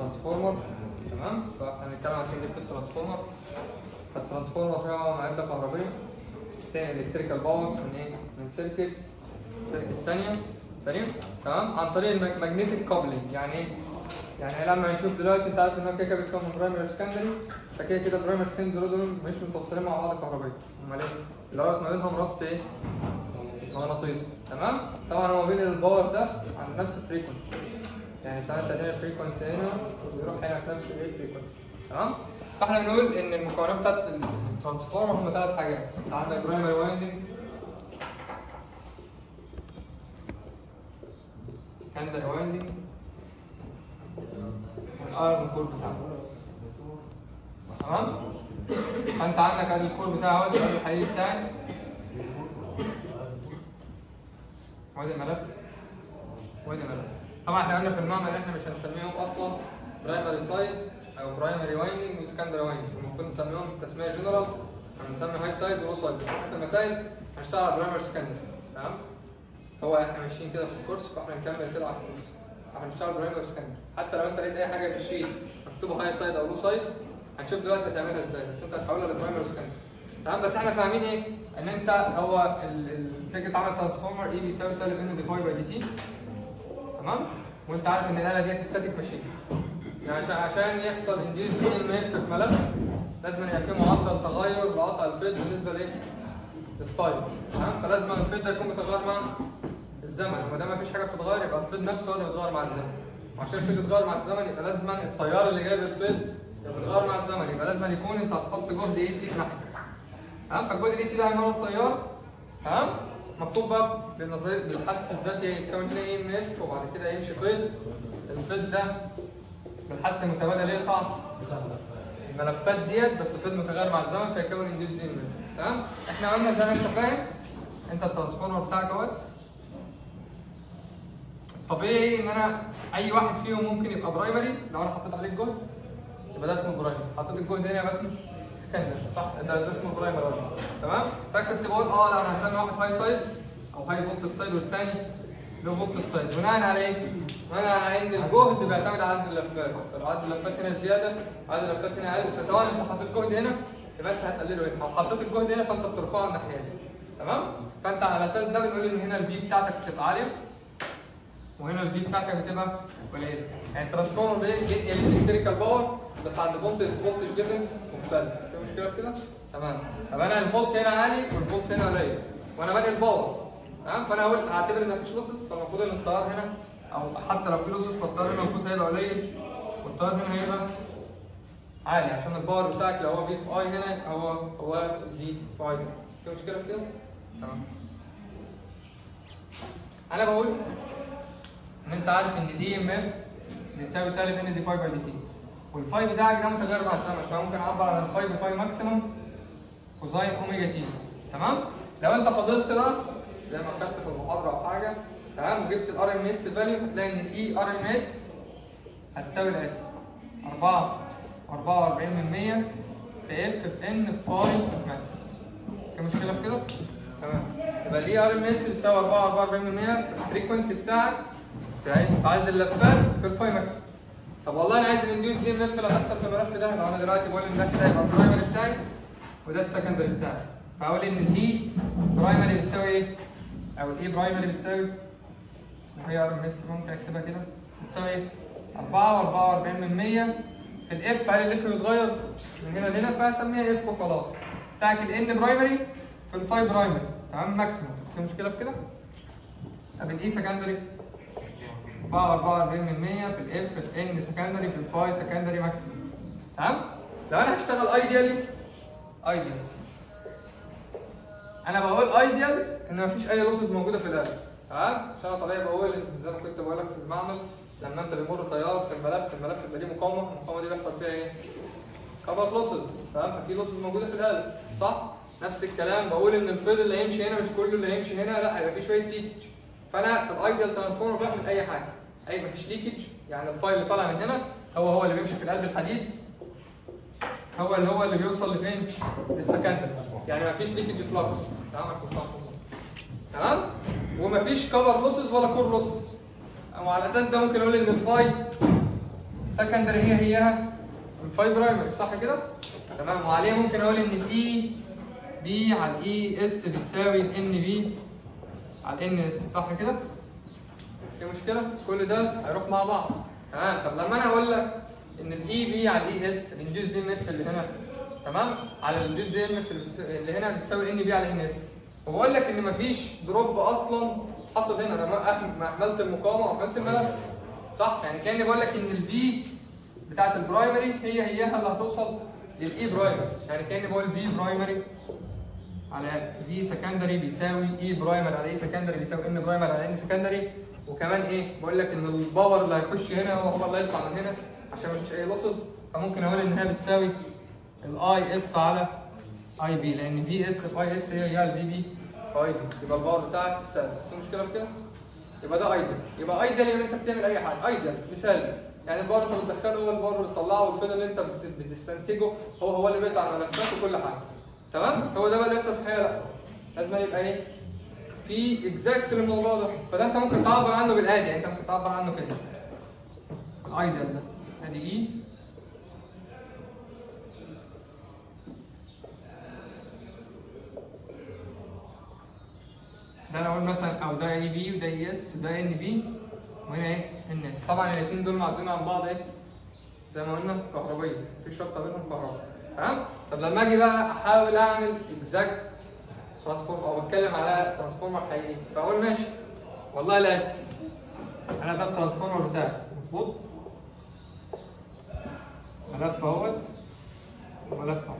ترانسفورمر تمام فاحنا هنتكلم عن سنجل فيس ترانسفورمر فالترانسفورمر هو معده كهربيه تاني الكتريكال باور من ايه؟ من سيركت سيركت ثانيه ثانيه تمام عن طريق الماجنتيك كابلنج يعني ايه؟ يعني لما نشوف دلوقتي انت عارف ان هو كده كده بيتكون من برايمري سكندري فكده كده برايمري سكندري دول مش متوصلين مع بعض كهربائيا امال ايه؟ اللي رابط ما بينهم ربط ايه؟ مغناطيسي تمام؟ طبعا هو بين الباور ده عند نفس الفريكونسي يعني ساعات تلاقي الفريكونسي هنا وبيروح هنا في نفس الايه فريكونسي تمام؟ فاحنا بنقول ان المكونات بتاعت الترانسفورمر هم ثلاث حاجات عندك برايمري وايندنج سكندري وايندنج والايرون كور بتاعه تمام؟ فانت عندك ادي الكور بتاعه ادي ادي الحديد بتاعي وادي الملف وادي الملف طبعا احنا قلنا في المعمل احنا مش هنسميهم اصلا برايمري سايد او برايمري وايندنج وسكندري وايندنج المفروض نسميهم تسميه جنرال هنسمي هاي سايد ولو سايد في المسائل هنشتغل على برايمري سكندري تمام هو احنا ماشيين كده في الكورس فاحنا نكمل كده على الكورس احنا بنشتغل برايمري سكندري حتى لو انت لقيت اي حاجه في الشيت مكتوبه هاي سايد او لو سايد هنشوف دلوقتي هتعملها ازاي بس انت هتحولها لبرايمري سكندري تمام بس احنا فاهمين ايه؟ ان انت هو ال- ال- فكره عمل ترانسفورمر اي بيساوي سالب ان دي باي باي دي تي تمام؟ وانت عارف ان الاله ديت ستاتيك ماشين يعني عشان عشان يحصل انديوس دي ام اف في ملف لازم يبقى في معدل تغير لقطع الفيد بالنسبه لايه؟ للتايم تمام؟ فلازم الفيد ده يكون متغير مع الزمن وما دام مفيش حاجه بتتغير يبقى الفيد نفسه هو اللي بيتغير مع الزمن وعشان الفيد يتغير مع الزمن يبقى لازم التيار اللي جاي بالفيد يبقى بيتغير مع الزمن يبقى لازم يكون انت هتحط جهد اي سي في ناحيه تمام فالجهد الاي سي ده هيمر التيار تمام مكتوب بقى بالنظريه بالحس الذاتي يتكون كده اي ام اف وبعد كده يمشي فيد الفيد ده بالحس المتبادل يقطع الملفات ديت بس فيد متغير مع الزمن فيكون انديوس دي ام اف تمام احنا قلنا زي ما انت فاهم انت الترانسفورمر بتاعك اهوت طبيعي ان انا اي واحد فيهم ممكن يبقى برايمري لو انا حطيت عليه الجهد يبقى ده اسمه برايمري حطيت الجهد هنا يبقى اسمه سكندري صح ده, ده اسمه برايمري اصلا تمام فكنت بقول اه لا انا هسمي واحد هاي سايد او هاي فولت سايد والثاني لو فولت سايد بناء على ايه؟ بناء على ان الجهد بيعتمد على عدد اللفات لو عدد اللفات هنا زياده عدد اللفات هنا اقل فسواء انت حطيت جهد هنا يبقى انت هتقلله هنا لو حطيت الجهد هنا فانت بترفعه الناحيه دي تمام؟ فانت على اساس ده بنقول ان هنا البي بتاعتك بتبقى عاليه وهنا البي بتاعتك بتبقى قليله يعني الترانسفورمر بينقل الالكتريكال باور بس عند فولت فولتج جيفن مختلف في مشكله في كده؟ تمام طب انا الفولت هنا عالي والفولت هنا قليل وانا بنقل باور تمام فانا هقول اعتبر ان مفيش لوسز فالمفروض ان التيار هنا او حتى لو في لوسز فالتيار هنا المفروض هيبقى قليل والتيار هنا هيبقى عالي عشان الباور بتاعك لو هو في في اي هنا هو هو في في اي في مشكله في كده؟ تمام انا بقول ان انت عارف ان الاي ام اف بيساوي سالب ان دي فاي باي دي تي والفاي بتاعك ده متغير مع الزمن فممكن اعبر عن الفاي بفاي ماكسيموم كوزاين اوميجا تي تمام لو انت فضلت بقى زي ما خدت في المحاضره او حاجه تمام وجبت الار ام اس فاليو هتلاقي ان الاي ار ام اس هتساوي الاتي 4 44 من 100 في اف في ان في فاي ماكس في مشكله في كده؟ تمام يبقى الاي ار ام اس بتساوي 4 44 من 100 في الفريكونسي بتاعك في عدد- في عدد اللفات في الفاي ماكس طب والله انا عايز الانديوس دي الملف اللي هتحصل في الملف ده لو انا دلوقتي بقول ان ده كده يبقى البرايمري بتاعي وده السكندري بتاعي فاقول ان الاي برايمري بتساوي ايه؟ او الاي برايمري بتساوي وهي ار ام اس ممكن اكتبها كده بتساوي ايه؟ 4 و44 من 100 في الاف هل الاف بيتغير من هنا لهنا فهسميها اف وخلاص بتاعك الان برايمري في الفاي برايمري تمام ماكسيموم في مشكله في كده؟ طب الاي سكندري 44 من 100 في الاف في ان سكندري في الفاي سكندري ماكسيموم تمام لو انا هشتغل ايديالي ايديال انا بقول ايديال ان مفيش اي لوسز موجوده في الاله تمام عشان انا طبيعي بقول إن زي ما كنت بقول لك في المعمل لما انت بيمر تيار في الملف الملف يبقى ليه مقاومه المقاومه دي بيحصل فيها ايه؟ كفر لوسز تمام ففي لوسز موجوده في الاله صح؟ نفس الكلام بقول ان الفيض اللي هيمشي هنا مش كله اللي هيمشي هنا لا هيبقى في شويه ليكج فانا في الايديال ترانسفورمر بعمل اي حاجه اي مفيش ليكج يعني الفايل اللي طالع من هنا هو هو اللي بيمشي في القلب الحديد هو اللي هو اللي بيوصل لفين؟ للسكندري يعني مفيش ليكج فلكس تمام عشان صح. تمام ومفيش كفر لوسز ولا كور لوسز وعلى اساس ده ممكن اقول ان الفاي سكندري هي هيها الفاي برايمري صح كده؟ تمام وعليه ممكن اقول ان الاي بي على الاي اس بتساوي الان بي على الان اس صح كده؟ في مشكله؟ كل ده هيروح مع بعض تمام طب لما انا اقول لك ان الاي بي على الاي اس الانديوس دي ام اف اللي هنا تمام على الانديوس دي ام اف اللي هنا بتساوي الان بي على الان اس وبقول لك ان مفيش دروب اصلا حصل هنا لما أح- ما احملت المقاومه واحملت الملف صح يعني كاني بقول لك ان الفي بتاعت البرايمري هي هيها اللي هتوصل للاي برايمري يعني كاني بقول في برايمري على في سكندري بيساوي اي برايمري على اي سكندري بيساوي ان برايمري على ان سكندري وكمان ايه بقول لك ان الباور اللي هيخش هنا هو هو اللي هيطلع من هنا عشان مفيش اي لوسز فممكن اقول ان هي بتساوي الاي اس على اي بي لان في اس في اي اس هي هي الفي بي في اي بي يبقى الباور بتاعك ثابت في مشكله في كده؟ يبقى ده ايدل يبقى ايدل يعني انت بتعمل اي حاجه ايدل مثال يعني الباور انت بتدخله هو الباور اللي بتطلعه والفيل اللي انت بت- بتستنتجه هو هو اللي بيقطع الملفات وكل حاجه تمام هو ده بقى اللي يحصل في الحقيقه لا لازم يبقى ايه في اكزاكت للموضوع ده فده انت ممكن تعبر عنه بالادي يعني انت ممكن تعبر عنه كده الايدل ده ادي اي ده انا اقول مثلا او ده اي بي وده اي اس وده ان بي وهنا ايه ان اس طبعا الاثنين دول معزولين عن بعض ايه زي ما قلنا كهربيه في رابطه بينهم كهرباء تمام طب لما اجي بقى احاول اعمل اكزاكت ترانسفورم او اتكلم على ترانسفورمر حقيقي فاقول ماشي والله لا انا ده الترانسفورمر بتاعي مظبوط ملف اهوت وملف اهوت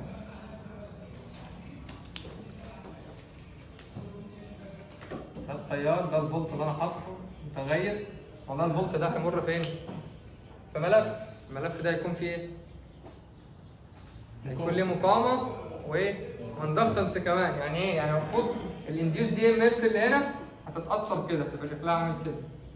ده التيار ده الفولت اللي انا حاطه متغير والله الفولت ده هيمر فين؟ في ملف الملف ده هيكون فيه ايه؟ هيكون ليه مقاومه ومندكتنس كمان يعني ايه؟ يعني المفروض الانديوس دي ام اف اللي هنا هتتاثر كده تبقى شكلها عامل كده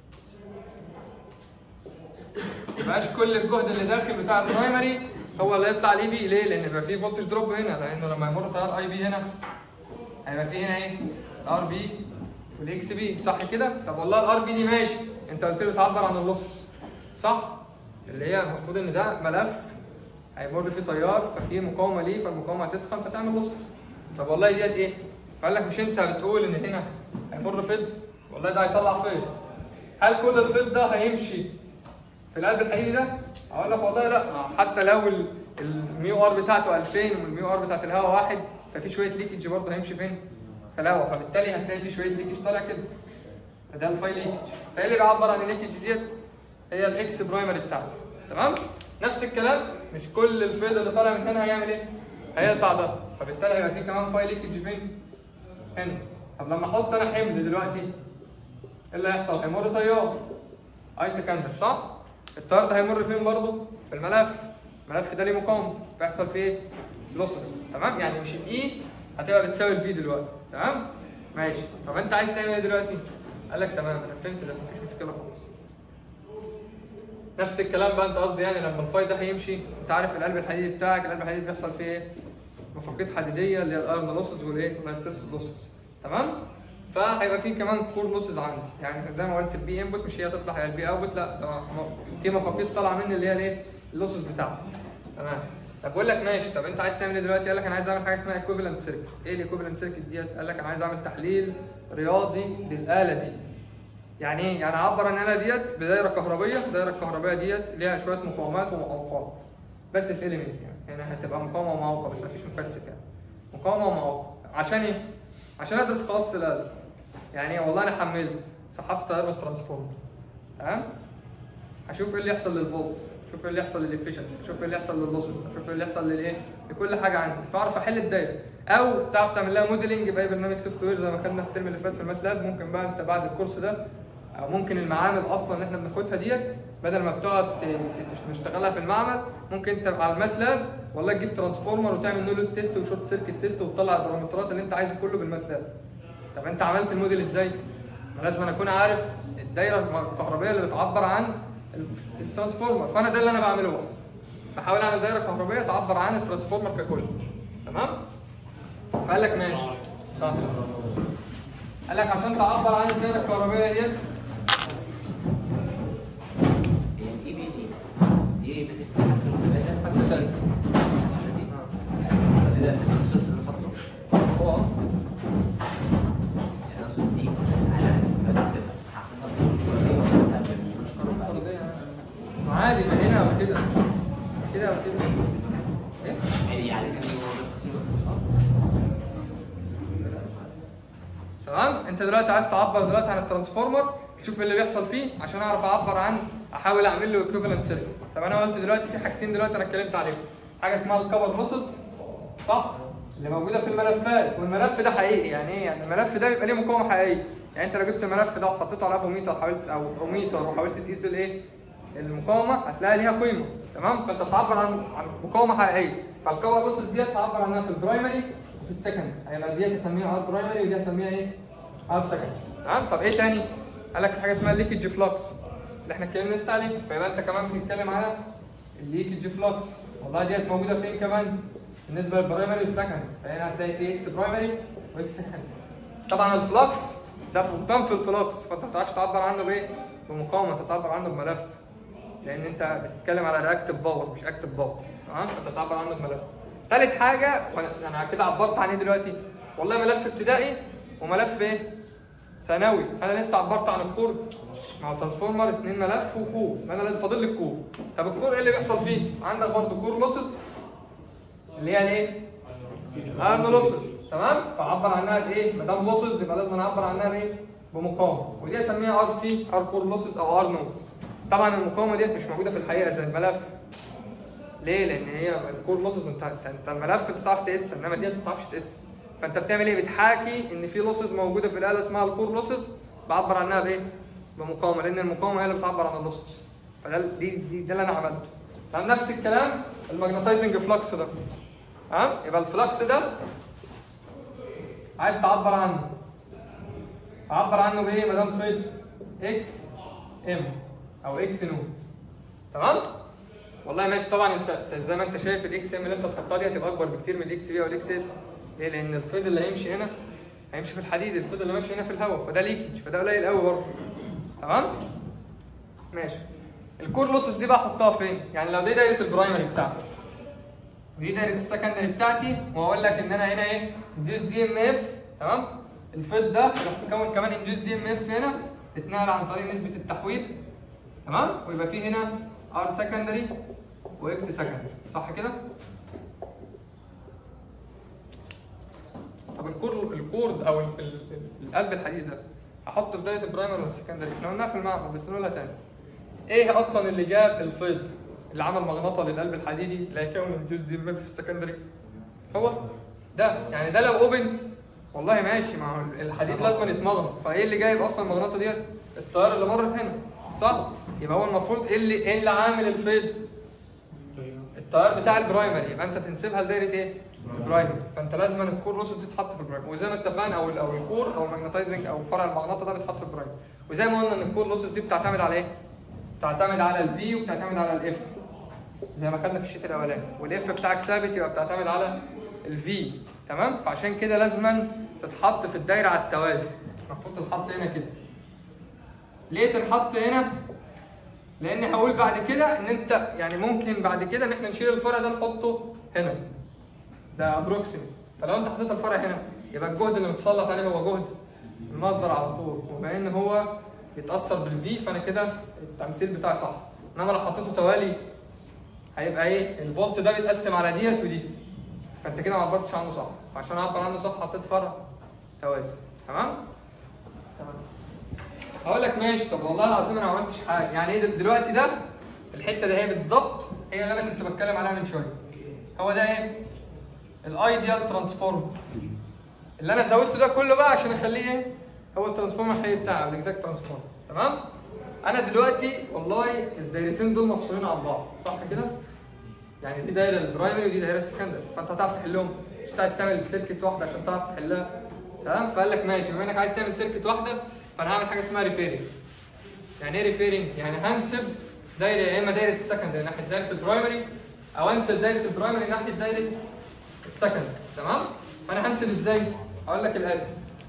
مبقاش كل الجهد اللي داخل بتاع البرايمري هو اللي يطلع ليه بي ليه؟ لان بيبقى فيه فولتج دروب هنا لانه لما يمر تيار اي بي هنا هيبقى فيه هنا ايه؟ ار بي والاكس بي صح كده؟ طب والله الار بي دي ماشي انت قلت له تعبر عن اللوسز صح؟ اللي هي المفروض ان ده ملف هيمر فيه تيار ففيه مقاومه ليه فالمقاومه هتسخن فتعمل لوسز طب والله ديت ايه؟ فقال لك مش انت بتقول ان هنا هيمر فيض والله ده هيطلع فيض هل كل الفيض ده هيمشي في القلب الحقيقي ده؟ اقول لك والله لا حتى لو ال- الميو ار بتاعته 2000 والميو ار بتاعت الهواء واحد ففي شويه ليكج برضه هيمشي فين؟ في الهواء فبالتالي هتلاقي في شويه ليكج طالع كده فده الفاي ليكج فايه اللي بيعبر عن الليكج ديت؟ هي الاكس برايمري بتاعتي تمام؟ نفس الكلام مش كل الفيض اللي طالع من هنا هيعمل ايه؟ هيقطع ده فبالتالي هيبقى في كمان فاي ليكج فين؟ هنا طب لما احط انا حمل دلوقتي ايه اللي هيحصل؟ هيمر تيار اي سكندر صح؟ التيار ده هيمر فين برضه؟ في الملف الملف ده ليه مقاومه بيحصل فيه ايه؟ لوسز تمام؟ يعني مش الاي هتبقى بتساوي الفي دلوقتي تمام؟ ماشي طب انت عايز تعمل ايه دلوقتي؟ قال لك تمام انا فهمت ده مفيش مشكله خالص نفس الكلام بقى انت قصدي يعني لما الفاي ده هيمشي انت عارف القلب الحديدي بتاعك القلب الحديدي بيحصل فيه ايه؟ مفاقيد حديديه اللي هي الايرن لوسز والايه؟ والهيستريسيس لوسز تمام؟ فهيبقى في كمان كور لوسز عندي يعني زي ما قلت البي انبوت مش هي تطلع هي البي اوتبوت لا ده م- في مفاقيد طالعه مني اللي هي الايه؟ اللوسز بتاعتي تمام طب بقول لك ماشي طب انت عايز تعمل ايه دلوقتي؟ قال لك انا عايز اعمل حاجه اسمها ايكوفالنت سيركت ايه الايكوفالنت سيركت ديت؟ قال لك انا عايز اعمل تحليل رياضي للاله دي يعني ايه؟ يعني اعبر عن الاله ديت بدايره كهربيه، الدايره الكهربائيه ديت ليها شويه مقاومات ومعوقات. بس في اليمنت يعني، يعني هتبقى مقاومه ومعوقه بس مفيش مكثف يعني. مقاومه ومعوقه، عشان ايه؟ عشان ادرس خواص الاله. يعني ايه؟ والله انا حملت سحبت تيار من الترانسفورمر. تمام؟ هشوف ايه اللي يحصل للفولت، اشوف ايه اللي يحصل للافشنسي، اشوف ايه اللي يحصل لللوسز، اشوف ايه اللي يحصل للايه؟ لكل حاجه عندي، فاعرف احل الدايره. او تعرف تعمل لها موديلنج باي برنامج سوفت وير زي ما خدنا في الترم اللي فات في الماتلاب ممكن بقى انت بعد الكورس ده او ممكن المعامل اصلا اللي احنا بناخدها ديت بدل ما بتقعد ت- ت- تشتغلها في المعمل ممكن انت على الماتلاب والله تجيب ترانسفورمر وتعمل نولد تيست وشورت سيركت تيست وتطلع البارامترات اللي انت عايزه كله بالماتلاب. طب انت عملت الموديل ازاي؟ ما لازم أنا اكون عارف الدايره الكهربائيه اللي بتعبر عن ال- الترانسفورمر فانا ده اللي انا بعمله بقى. بحاول اعمل دايره كهربائيه تعبر عن الترانسفورمر ككل. تمام؟ فقال لك ماشي صح قال لك عشان تعبر عن الدايره الكهربائيه ديت اي بي دي دي عادي من هنا او كده كده او كده ايه يعني يعني كان هو بس تمام انت دلوقتي عايز تعبر دلوقتي عن الترانسفورمر تشوف ايه اللي بيحصل فيه عشان اعرف اعبر عن احاول اعمل له ايكوفالنت سيركت طب انا قلت دلوقتي في حاجتين دلوقتي انا اتكلمت عليهم حاجه اسمها الكفر لوسز صح اللي موجوده في الملفات والملف ده حقيقي يعني ايه يعني الملف ده بيبقى ليه مقاومه حقيقيه يعني انت لو جبت الملف ده وحطيته على ابوميتر حاولت او اوميتر وحاولت تقيس الايه المقاومه هتلاقي ليها قيمه تمام فانت بتعبر عن عن مقاومه حقيقيه فالكفر لوسز دي هتعبر عنها في البرايمري وفي السكندري هيبقى دي هتسميها ار برايمري ودي هتسميها ايه ار سكندري تمام طب ايه تاني قال لك في حاجه اسمها الليكج فلوكس اللي احنا اتكلمنا لسه عليه فيبقى انت كمان بتتكلم على الليكج فلوكس والله ديت موجوده فين كمان بالنسبه للبرايمري والسكندري فهنا هتلاقي في اكس برايمري واكس سكندري طبعا الفلوكس ده فقدان في الفلوكس فانت ما بتعرفش تعبر عنه بايه بمقاومه انت تعبر عنه بملف لان انت بتتكلم على رياكتيف باور مش اكتيف باور تمام فانت بتعبر عنه بملف ثالث حاجه وانا انا كده عبرت عن ايه دلوقتي والله ملف ابتدائي وملف ايه ثانوي انا لسه عبرت عن الكور ما هو ترانسفورمر اتنين ملف وكور انا لازم فاضل لي الكور طب الكور ايه اللي بيحصل فيه عندك برضه كور لوسز اللي هي الايه ارن لوسز تمام فعبر عنها بايه ما دام لوسز يبقى لازم اعبر عنها بايه بمقاومه ودي اسميها ار سي ار كور لوسز او ار نوت طبعا المقاومه ديت مش موجوده في الحقيقه زي الملف ليه؟ لان هي الكور لوسز انت انت انت الملف انت تعرف تقيسها انما ديت ما بتعرفش تقيسها فانت بتعمل ايه؟ بتحاكي ان في لوسز موجوده في الاله اسمها الكور لوسز بعبر عنها بايه؟ بمقاومه لان المقاومه هي اللي بتعبر عن اللوسز فده دي دي ده اللي انا عملته تمام نفس الكلام الماجنتايزنج فلكس ده تمام يبقى الفلكس ده عايز تعبر عنه تعبر عنه بايه ما دام فيد اكس ام او اكس نو تمام والله ماشي طبعا انت انت زي ما انت شايف الاكس ام اللي انت تحطها دي هتبقى اكبر بكتير من الاكس بي او الاكس اس ليه؟ لان الفيض اللي هيمشي هنا هيمشي في الحديد الفيض اللي ماشي هنا في الهواء فده ليكج فده قليل قوي برضه تمام ماشي الكور لوسز دي بقى احطها فين يعني لو دي دايره البرايمري بتاعتي ودي دايره السكندري بتاعتي وهقول لك ان انا هنا ايه انديوس دي ام اف تمام الفيض ده راح تكون كمان انديوس دي ام اف هنا تتنقل عن طريق نسبه التحويل تمام ويبقى في هنا ار سكندري واكس سكندري صح كده طب الكور الكورد او ال- ال- ال- القلب الحديد ده احطه في دايره البرايمري ولا السكندري احنا قلناها في المعمل بس نقولها تاني ايه اصلا اللي جاب الفيض اللي عمل مغناطه للقلب الحديدي اللي هيكون الجزء دي في السكندري هو ده يعني ده لو اوبن والله ماشي ما هو الحديد لازم يتمغنط فايه اللي جايب اصلا المغناطه ديت التيار اللي مرت هنا صح يبقى هو المفروض ايه اللي ايه اللي عامل الفيض التيار بتاع البرايمري يبقى انت تنسبها لدايره ايه؟ البرايمري فانت لازم الكور لوسز دي تتحط في البرايمري وزي ما اتفقنا او ال- او الكور او الماجنتايزنج او فرع المغناطه ده بيتحط في البرايمري وزي ما قلنا ان الكور لوسز دي بتعتمد على ايه؟ بتعتمد على الفي وبتعتمد على الاف زي ما خدنا في الشيت الاولاني والاف بتاعك ثابت يبقى بتعتمد على الفي تمام فعشان كده لازما تتحط في الدايره على التوازي المفروض تتحط هنا كده ليه تتحط هنا لان هقول بعد كده ان انت يعني ممكن بعد كده ان احنا نشيل الفرع ده نحطه هنا ده ابروكسيمت فلو انت حطيت الفرع هنا يبقى الجهد اللي متسلط عليه هو جهد المصدر على طول وبما ان هو بيتاثر بالفي فانا كده التمثيل بتاعي صح انما لو حطيته توالي هيبقى ايه الفولت ده بيتقسم على ديت ودي فانت كده ما عبرتش عنه صح فعشان اعبر عنه صح حطيت فرع توازي تمام تمام هقول لك ماشي طب والله العظيم انا ما عملتش حاجه يعني ايه دل- دلوقتي ده الحته ده هي بالظبط هي اللي انا كنت بتكلم عليها من شويه هو ده ايه الايديال ترانسفورم اللي انا زودته ده كله بقى عشان اخليه ايه هو الترانسفورم الحقيقي بتاعي الاكزاكت ترانسفورم تمام انا دلوقتي والله الدايرتين دول مفصولين عن بعض صح كده يعني دي دايره البرايمري ودي دايره السكندري فانت هتعرف تحلهم مش أنت عايز تعمل سيركت واحده عشان تعرف تحلها تمام فقال لك ماشي بما انك عايز تعمل سيركت واحده فانا هعمل حاجه اسمها ريفيرنج يعني ايه ريفيرنج يعني هنسب دايره يا اما دايره السكندري ناحيه دايره البرايمري او انسب دايره البرايمري ناحيه دايره السكندري تمام فانا هنسب ازاي اقول لك الاتي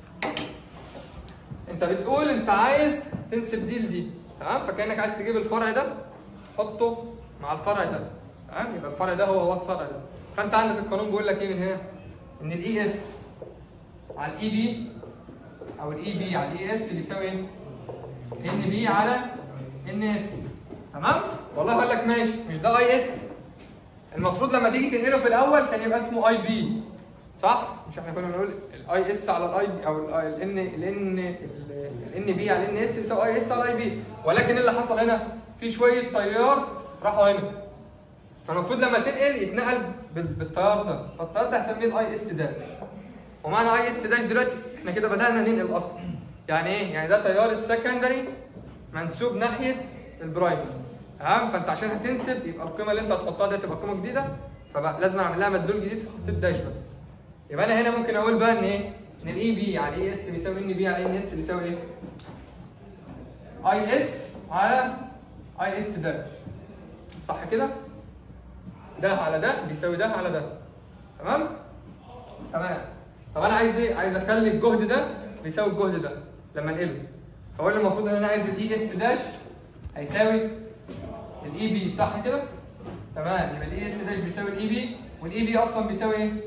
انت بتقول انت عايز تنسب دي لدي تمام فكانك عايز تجيب الفرع ده حطه مع الفرع ده تمام يبقى الفرع ده هو هو الفرع ده فانت عندك القانون بيقول لك ايه من هنا ان الاي اس على الاي بي او الاي بي على الاي اس بيساوي ايه ان بي على ان اس تمام والله هقول لك ماشي مش ده اي اس المفروض لما تيجي تنقله في الاول كان يبقى اسمه اي بي صح مش احنا كنا بنقول الاي اس على الاي بي او الان الان الان بي على الان اس بيساوي اي اس على اي بي ولكن اللي حصل هنا في شويه تيار راحوا هنا فالمفروض لما تنقل يتنقل بال- بالتيار ده فالتيار ده هسميه الاي اس داش ومعنى اي اس داش دلوقتي احنا كده بدانا ننقل اصلا يعني ايه يعني ده تيار السكندري منسوب ناحيه البرايمري تمام فانت عشان هتنسب يبقى القيمه اللي انت هتحطها دي تبقى قيمه جديده فبقى لازم اعمل لها مدلول جديد فحطيت داش بس يبقى انا هنا ممكن اقول بقى ان ايه ان الاي بي على اي اس بيساوي ان بي على ان اس بيساوي ايه اي اس على اي اس داش صح كده ده على ده بيساوي ده على ده تمام تمام طب انا عايز ايه عايز اخلي الجهد ده بيساوي الجهد ده لما انقله فاقول له المفروض ان انا عايز الاي اس داش هيساوي الاي بي صح كده تمام يبقى الاي اس داش بيساوي الاي بي والاي بي اصلا بيساوي ايه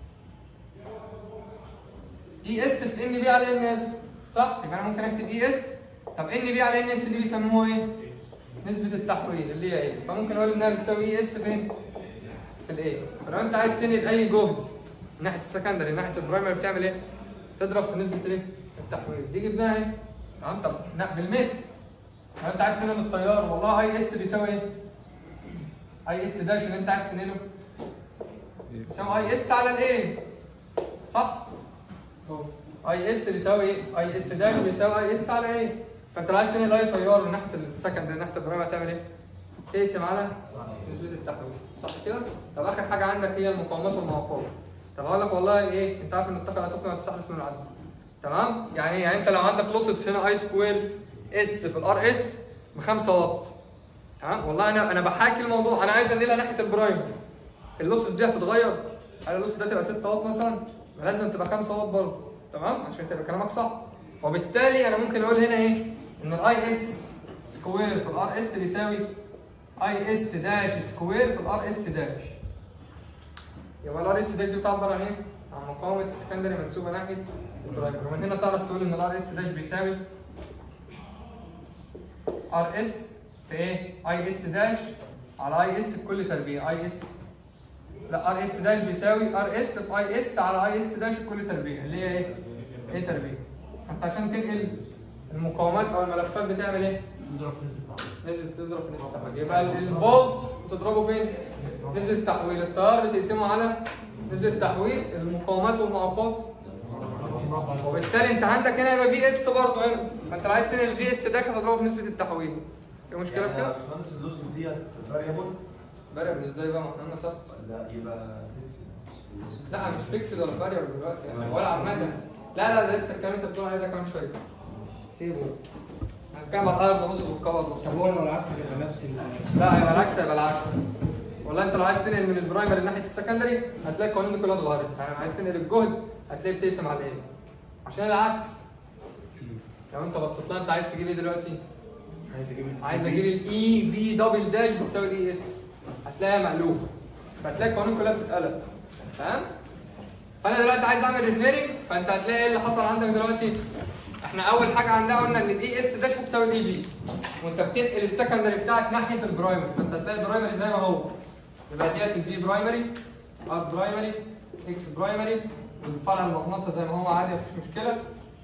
اي اس في ان بي على ان اس صح يبقى انا ممكن اكتب اي اس طب ان بي على ان اس دي بيسموها ايه نسبة التحويل اللي هي ايه فممكن اقول انها بتساوي اي اس فين في الايه فلو انت عايز تنقل اي جهد من ناحيه السكندري من ناحيه البرايمري بتعمل ايه تضرب في نسبه الايه التحويل دي جبناها ايه تمام طب لا بالمثل لو انت عايز تنقل التيار والله اي اس بيساوي ايه اي اس داش اللي انت عايز تنقله بيساوي اي اس على الايه صح اي اس بيساوي ايه اي اس داش بيساوي اي اس على ايه فانت لو عايز تنقل اي تيار من ناحيه السكندري من ناحيه البرايمري هتعمل ايه تقسم على نسبه التحويل صح كده طب اخر حاجه عندك هي المقاومات والمعوقات طب هقول لك والله ايه انت عارف ان الطاقه لا تفنى وتستحدث من العدم تمام يعني يعني انت لو عندك لوسس هنا اي سكوير اس في الار اس ب 5 واط تمام والله انا انا بحاكي الموضوع انا عايز انقلها ناحيه البرايم اللوسس دي هتتغير هل اللوسس ده تبقى 6 واط مثلا ما لازم تبقى 5 واط برضه تمام عشان تبقى كلامك صح وبالتالي انا ممكن اقول هنا ايه ان الاي اس سكوير في الار اس بيساوي اي اس داش سكوير في الار اس داش يبقى الار اس داش دي بتعبر عن ايه؟ عن مقاومه السكندري منسوبه ناحيه البرايمري ومن هنا تعرف تقول ان الار اس داش بيساوي ار اس في ايه؟ اي اس داش على اي اس بكل تربيع اي اس لا ار اس داش بيساوي ار اس في اي اس على اي اس داش بكل تربيع اللي هي ايه؟ ايه تربيع؟ انت عشان تنقل المقاومات او الملفات بتعمل ايه؟ نضرب في البتاع. نسبة تضرب في نسبة التحويل يبقى ال- الفولت بتضربه فين؟ نسبة التحويل التيار بتقسمه على نسبة التحويل المقاومات والمعوقات وبالتالي انت عندك هنا يبقى في اس برضه هنا فانت لو عايز تنقل الفي اس داش هتضربه في نسبة التحويل في مشكلة في كده؟ يعني باشمهندس اللوس ديت فاريبل فاريبل ازاي بقى ما احنا قلنا صح؟ لا يبقى لا مش فيكسد ولا فاريبل دلوقتي يعني ولا عمدا لا لا ده لسه الكلام اللي انت بتقول عليه ده كمان شوية سيبه هنتكلم على الايرون بص والكفر طب هو لو العكس بيبقى نفس ال لا هيبقى العكس هيبقى العكس والله انت لو عايز تنقل من البرايمري لناحيه السكندري هتلاقي القوانين دي كلها اتغيرت يعني عايز تنقل الجهد هتلاقي بتقسم على ايه عشان العكس لو انت بصيت لها انت عايز تجيب ايه دلوقتي عايز اجيب ال- عايز اجيب الاي بي دبل داش بتساوي الاي اس هتلاقيها مقلوبه فهتلاقي القوانين كلها بتتقلب تمام فانا دلوقتي عايز اعمل ريفيرنج فانت هتلاقي ايه اللي حصل عندك دلوقتي احنا اول حاجه عندنا قلنا ان الاي اس داش هتساوي الاي بي وانت بتنقل السكندري بتاعك ناحيه البرايمري فانت هتلاقي البرايمري زي ما هو يبقى ديت البي برايمري ار برايمري اكس برايمري والفرع المغناطه زي ما هو عادي مفيش مشكله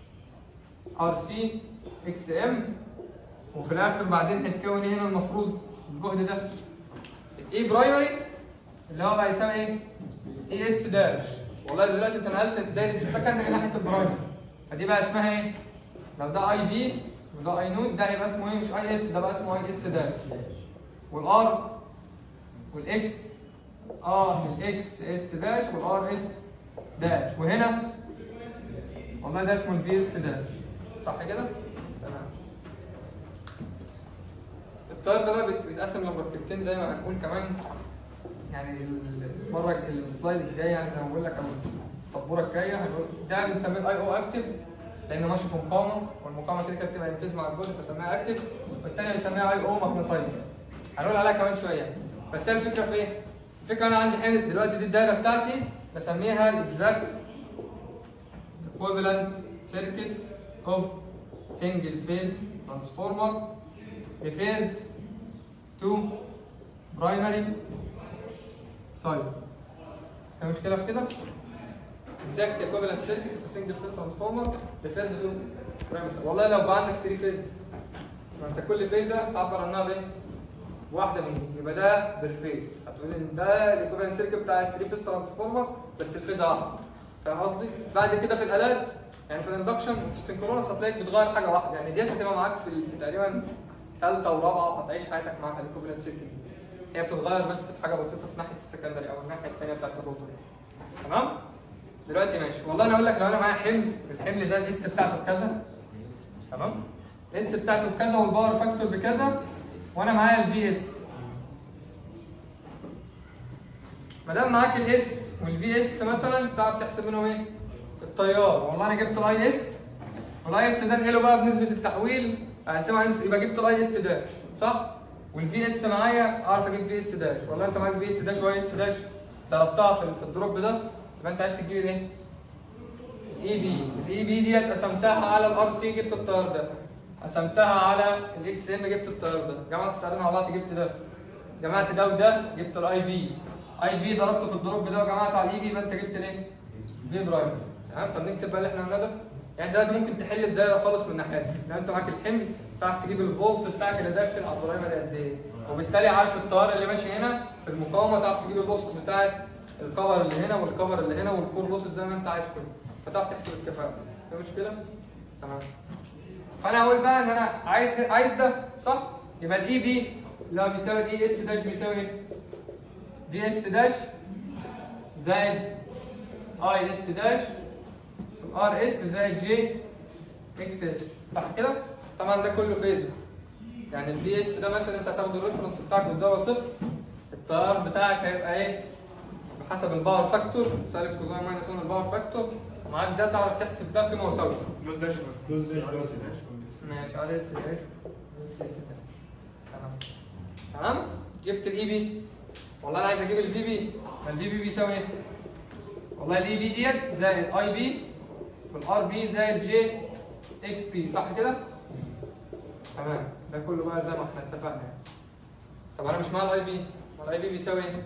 ار سي اكس ام وفي الاخر بعدين هيتكون ايه هنا المفروض الجهد ده الاي برايمري اللي هو بقى يساوي ايه؟ اي اس داش والله دلوقتي انت نقلت دايره السكندري ناحيه البرايمري فدي بقى اسمها ايه؟ لو ده اي بي وده اي نود ده هيبقى اسمه ايه؟ مش اي اس ده بقى اسمه اي اس داش والار والاكس اه الاكس اس داش والار اس داش وهنا والله ده اسمه الفي اس داش صح كده؟ تمام التيار ده بقى بيت- بيتقسم لمركبتين زي ما هنقول كمان يعني المره الج- السلايد الجاي يعني زي ما بقول لك او السبوره الجايه هنقول ده بنسميه الاي او اكتف لانه ماشي في مقاومه والمقاومه كده كده بتبقى انفيز مع الجهد فسميها اكتف والثانيه بنسميها اي او ماجنتايزر هنقول عليها كمان شويه بس هي الفكره في ايه؟ الفكره انا عندي حاجه دلوقتي دي الدايره بتاعتي بسميها الاكزاكت equivalent circuit of single phase transformer referred تو برايمري سايد في مشكله في كده exact equivalent circuit في single phase transformer referred to primary side والله لو بقى عندك 3 فيز ما انت كل فيزه تعبر عنها بايه؟ واحده منهم يبقى ده بالفيز هتقول ان ده الايكوفالنت سيركت بتاع 3 فيز ترانسفورمر بس الفيزه واحده فاهم قصدي؟ بعد كده في الالات يعني في الاندكشن وفي السنكرونس هتلاقيك بتغير حاجه واحده يعني ديت هتبقى معاك في, في تقريبا ثالثه ورابعه هتعيش حياتك معاها الايكوفالنت سيركت هي بتتغير بس في حاجه بسيطه في ناحيه السكندري او الناحيه الثانيه بتاعت الروتور تمام؟ دلوقتي ماشي والله انا اقول لك لو انا معايا حمل الحمل ده الاس بتاعته بكذا تمام؟ الاس بتاعته بكذا والباور فاكتور بكذا وانا معايا الفي اس ما دام معاك الاس والفي اس مثلا تعرف تحسب منهم ايه؟ التيار والله انا جبت الاي اس والاي اس ده انقله بقى بنسبه التحويل اقسمها على نسبة- يبقى جبت الاي اس داش صح؟ والفي اس معايا اعرف اجيب في اس داش والله انت معاك في اس داش واي اس داش ضربتها في في الدروب ده يبقى انت عرفت تجيب الايه؟ الاي بي الاي بي ديت قسمتها على الار سي جبت التيار ده قسمتها على الاكس ام جبت التيار ده جمعت التيارين مع بعض جبت ده جمعت ده وده جبت الاي بي اي بي ضربته في الدروب ده وجمعت على الاي بي يبقى انت جبت الايه؟ في برايم تمام طب نكتب بقى اللي احنا قلناه ده يعني دلوقتي ممكن تحل الدايره خالص من الناحيه دي لو انت معاك الحمل تعرف تجيب الفولت بتاعك اللي داخل على البرايمري قد ايه وبالتالي عارف التيار اللي ماشي هنا في المقاومه تعرف تجيب اللوسز بتاعت الكفر اللي هنا والكفر اللي هنا والكور لوسز زي ما انت عايز كله فتعرف تحسب الكفاءه في مشكله؟ تمام فانا هقول بقى ان انا عايز عايز ده صح؟ يبقى الاي بي اللي هو بيساوي الاي اس داش بيساوي ايه؟ في اس داش زائد اي اس داش ار اس زائد جي اكس اس صح كده؟ طبعا ده كله فيزو يعني الفي اس ده مثلا انت هتاخد الريفرنس بتاعك بالزاويه صفر التيار بتاعك هيبقى ايه؟ بحسب الباور فاكتور سالب كوزين ماينس 1 الباور فاكتور ومعاك ده تعرف تحسب ده قيمه مساويه دول داش دول داش دول بس. داش ماشي ار اس داش تمام تمام جبت الاي بي والله انا عايز اجيب الفي بي فالفي بي بيساوي ايه؟ والله الاي بي ديت زائد اي بي والار بي زائد جي اكس بي صح كده؟ تمام ده كله بقى زي ما احنا اتفقنا يعني. طب انا مش مع الاي بي الاي بي بيساوي ايه؟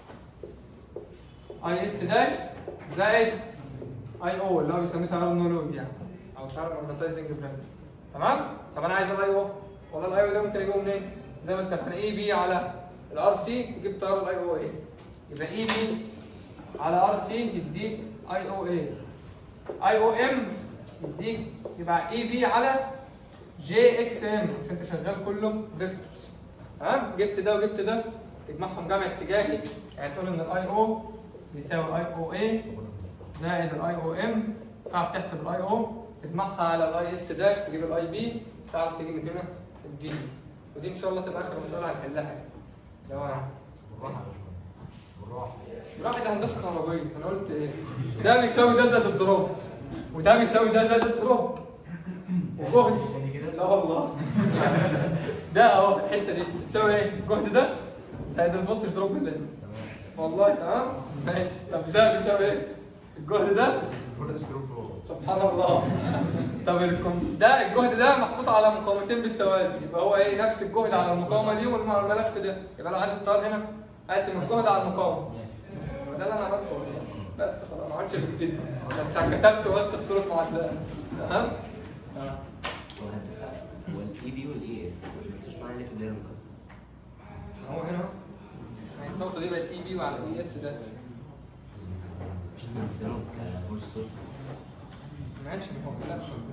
اي اس داش زائد اي او اللي هو بيسميه تيار نو لود يعني او تيار ماجنتايزنج برانش تمام طب انا عايز الاي او والله الاي او ده ممكن اجيبه منين زي ما اتفقنا اي بي على الار سي تجيب تيار الاي او اي يبقى اي بي على ار سي يديك اي او اي اي او ام يديك يبقى اي بي على جي اكس ام عشان انت شغال كله فيكتورز تمام جبت ده وجبت ده تجمعهم جمع اتجاهي يعني تقول ان الاي او بيساوي اي او اي زائد الاي او ام تعرف تحسب الاي او تجمعها على الاي اس داش تجيب الاي بي تعرف تجيب من هنا الدي ودي ان شاء الله تبقى اخر مساله هنحلها يعني لو بالراحه بالراحه راح ده هندسه كهربائيه انا قلت ايه ده بيساوي ده زائد الدروب وده بيساوي ده زائد الدروب وجهد لا والله ده اهو الحته دي بتساوي ايه الجهد ده زائد الفولتج دروب اللي هنا والله تمام ماشي طب ده بيساوي ايه الجهد ده سبحان الله طب الكم ده الجهد ده محطوط على مقاومتين بالتوازي يبقى هو ايه نفس الجهد على المقاومه دي والملف ده يبقى لو عايز التيار هنا اقسم الجهد على المقاومه ده اللي انا عملته بس خلاص ما عملتش غير كده بس كتبت بس في صوره معادلات تمام هو هندسه هو الاي بي والاي اس بس مش معنى ليه في الدايره المقابله هو هنا يعني النقطه دي بقت اي بي وعلى الاي اس ده مش هنمثلهم كفورس سورس ماشي ما هو لا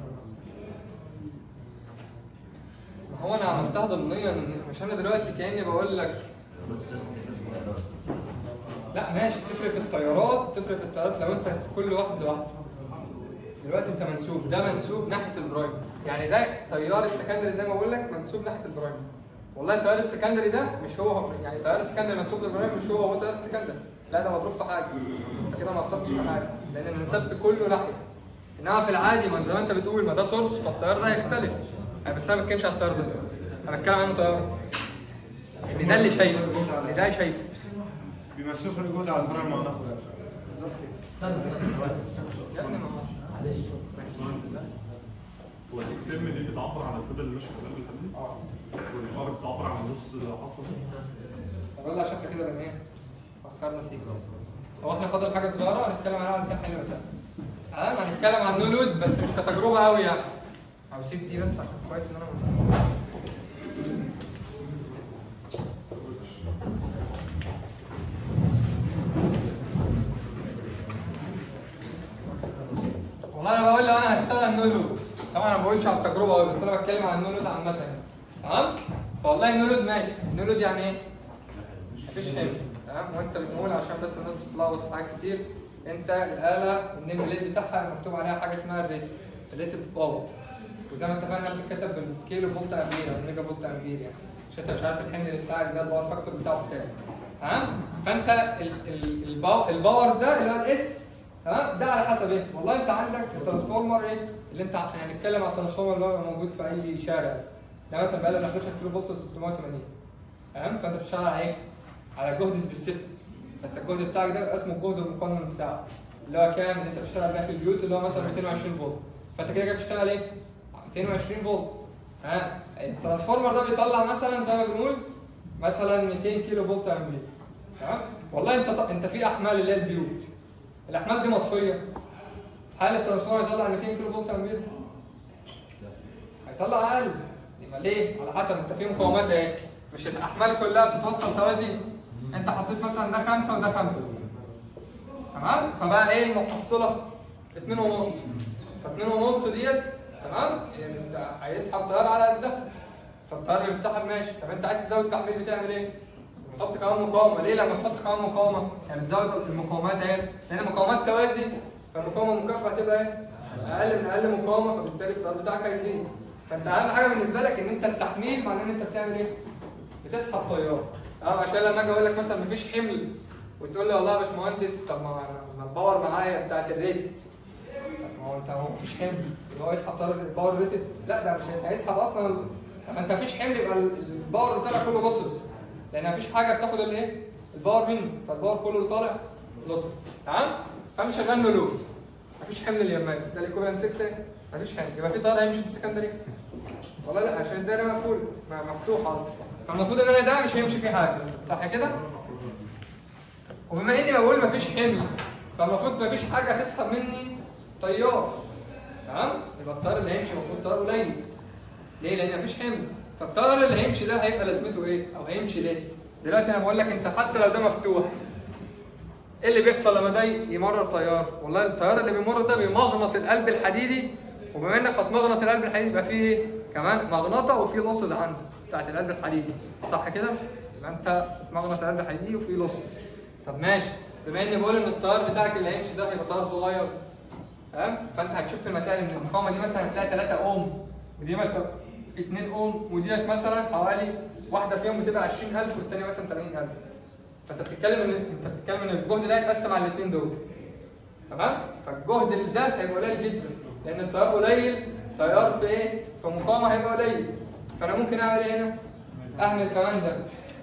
ما هو انا عملتها ضمنيا إن- مش انا دلوقتي كاني بقول لك فورس سورس بتفرق في التيارات لا ماشي تفرق في التيارات تفرق في التيارات لو انت كل واحد لوحده دلوقتي انت منسوب ده منسوب ناحيه البرايم يعني ده تيار السكندري زي ما بقول لك منسوب ناحيه البرايم والله التيار السكندري ده مش هو يعني تيار السكندري منسوب للبرايم مش هو هو تيار السكندري لا ده مضروب في حاجه انت كده ما قصرتش في حاجه لان انا نسبت كله ناحيه انما في العادي ما زي ما انت بتقول ما ده سورس فالتيار ده هيختلف يعني بس انا ما بتكلمش على التيار ده انا بتكلم عنه تيار ان ده اللي شايفه ان ده شايفه بيمشوا لي جزء على البرايم ما ناخد استنى استنى يا ابني ما هو معلش هو الاكس ام دي بتعبر عن الفضل اللي ماشي في قلب الحديد اه والباور بتاعه عباره عن نص اصلا طب يلا شكل كده بقى ايه فكرنا سيكا هو احنا فاضل حاجه صغيره هنتكلم عنها على كده حلوه سهله تمام هنتكلم عن نو لود بس مش كتجربه قوي يعني او سيب دي بس عشان كويس ان انا والله انا بقول لو انا هشتغل نو لود طبعا انا ما بقولش على التجربه قوي بس انا بتكلم عن النو لود عامه يعني. تمام فوالله النو لود ماشي النو لود يعني ايه مفيش حمل تمام وانت بتقول عشان بس الناس بتتلخبط في حاجات كتير انت الاله النيم بليد بتاعها مكتوب عليها حاجه اسمها الريت الريتد باور وزي ما اتفقنا بتتكتب بالكيلو فولت امبير او ميجا فولت امبير يعني عشان انت مش عارف الحمل بتاعك ده الباور فاكتور بتاعه كام تمام فانت ال- ال- الباو- الباور ده اللي هو الاس تمام ده على حسب ايه والله انت عندك الترانسفورمر ايه اللي انت يعني هنتكلم على الترانسفورمر اللي هو موجود في اي شارع ده مثلا بقى له 11 كيلو فولت 380 تمام فانت بتشتغل على ايه؟ على جهد سبيسيفيك فانت الجهد بتاعك ده بيبقى اسمه الجهد المقنن بتاعك اللي هو كام اللي انت بتشتغل بيها في البيوت اللي هو مثلا 220 فولت فانت كده كده بتشتغل ايه؟ 220 فولت ها الترانسفورمر ده بيطلع مثلا زي ما بنقول مثلا 200 كيلو فولت امبير تمام والله انت انت في احمال اللي هي البيوت الاحمال دي مطفيه هل الترانسفورمر يطلع 200 كيلو فولت امبير؟ هيطلع اقل يبقى ليه؟ على حسب انت في مقاومات ايه؟ مش الاحمال كلها بتتوصل توازي انت حطيت مثلا ده خمسه وده خمسه تمام؟ فبقى ايه المحصله؟ اتنين ونص فاتنين ونص ديت تمام؟ يعني انت هيسحب تيار على ده فالتيار اللي بيتسحب ماشي طب انت عايز تزود التحميل بتعمل ايه؟ تحط كمان مقاومه ليه لما تحط كمان مقاومه؟ يعني بتزود المقاومات اهي لان مقاومات توازي فالمقاومه المكافئه هتبقى ايه؟ اقل من اقل مقاومه فبالتالي التيار بتاعك هيزيد فانت اهم حاجه بالنسبه لك ان انت التحميل معناه ان انت بتعمل ايه؟ بتسحب تيار اه عشان لما اجي اقول لك مثلا مفيش حمل وتقول لي والله يا باشمهندس طب ما ما الباور معايا بتاعت الريتد طب ما هو انت هو مفيش حمل يبقى هو يسحب تيار الباور ريتد لا ده مش هيسحب اصلا لما انت مفيش حمل يبقى الباور اللي طالع كله لوسز لان مفيش حاجه بتاخد الايه؟ الباور منه فالباور كله اللي طالع لوسز تمام؟ فانا شغال له لود مفيش حمل اليمين ده الايكوفالنت 6 مفيش حمل يبقى في طيار هيمشي في السكندري والله لا عشان الدايره مقفول م- مفتوحه فالمفروض ان انا ده مش هيمشي فيه حاجه صح كده؟ وبما اني بقول مفيش حمل فالمفروض مفيش حاجه هتسحب مني تيار تمام؟ يبقى التيار اللي هيمشي المفروض تيار قليل ليه؟ لان مفيش حمل فالتيار اللي هيمشي ده هيبقى لازمته ايه؟ او هيمشي ليه؟ دلوقتي انا بقول لك انت حتى لو ده مفتوح ايه اللي بيحصل لما ده يمرر تيار؟ والله التيار اللي بيمر ده بيمغنط القلب الحديدي وبما انك هتمغنط القلب الحديدي يبقى فيه ايه؟ كمان مغناطه وفي لوسز عنده بتاعت القلب الحديدي صح كده؟ يبقى انت مغناطه القلب الحديدي وفي لوسز طب ماشي بما اني بقول ان التيار بتاعك اللي هيمشي ده هيبقى تيار صغير تمام؟ فانت هتشوف في المسائل ان المقاومه دي مثلا هتلاقي 3 اوم ودي مثلا 2 اوم وديت مثلا حوالي واحده فيهم بتبقى 20000 والثانيه مثلا 80000 فانت بتتكلم ان انت بتتكلم ان الجهد ده هيتقسم على الاثنين دول تمام فالجهد ده هيبقى قليل جدا لان التيار قليل تيار في ايه في مقاومه هيبقى قليل فانا ممكن اعمل ايه هنا اهمل كمان ده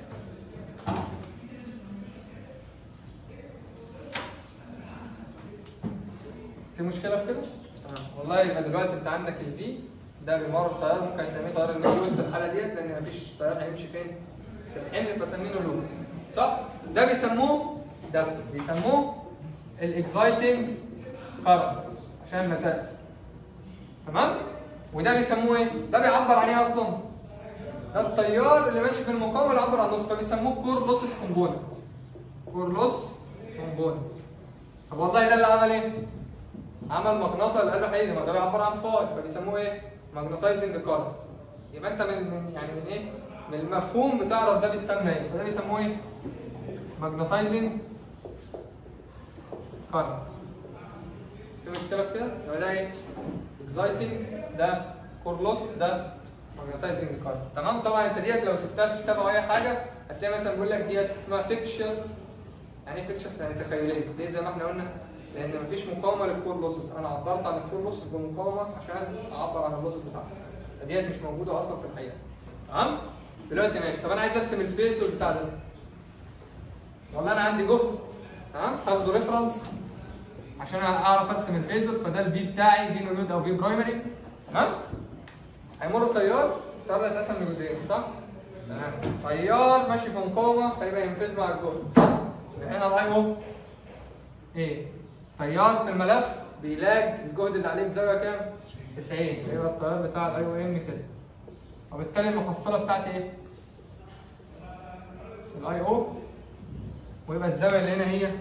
في مشكله في كده تمام والله يبقى دلوقتي انت عندك الفي ده بيمر التيار ممكن اسميه تيار النزول في الحاله ديت لان مفيش تيار هيمشي فين في الحمل فسمينه لود صح ده بيسموه ده بيسموه الاكسايتنج كارنت عشان المسائل تمام وده بيسموه ايه ده بيعبر عن ايه اصلا ده التيار اللي ماشي في المقاومه اللي عبر عن النص فبيسموه كور لوسس كومبوننت كور لوس كومبوننت طب والله ده اللي عمل ايه عمل مغناطه للقلب الحديدي ما ده بيعبر عن فاي فبيسموه ايه ماجنتايزنج كارنت يبقى انت من من يعني من ايه من المفهوم بتعرف ده بيتسمى ايه فده بيسموه ايه ماجنتايزنج كارنت في مشكله في كده يبقى ده ايه اكزايتنج ده كورلوس ده ماجنتايزنج كارنت تمام طبعا انت ديت لو شفتها في كتاب او اي حاجه هتلاقي مثلا بيقول لك ديت اسمها فيكشس يعني ايه فيكشس يعني تخيليه ليه زي ما احنا قلنا لان مفيش مقاومه للكور لوسز انا عبرت عن الكور لوسز بمقاومه عشان اعبر عن اللوسز بتاعها فديت مش موجوده اصلا في الحقيقه تمام دلوقتي ماشي طب انا عايز ارسم الفيس بتاع ده والله انا عندي جهد تمام هاخده ريفرنس عشان اعرف ارسم الفيزور فده الفي بتاعي في نود او في برايمري تمام هيمر تيار التيار ده اتقسم لجزئين صح؟ تمام تيار ماشي في مقاومه هيبقى ينفذ مع الجهد صح؟ يبقى هنا الاي او ايه؟ تيار في الملف بيلاج الجهد اللي عليه بزاويه كام؟ 90 يبقى التيار بتاع الاي او ام كده وبالتالي المحصله بتاعتي ايه؟ الاي او ويبقى الزاويه اللي هنا هي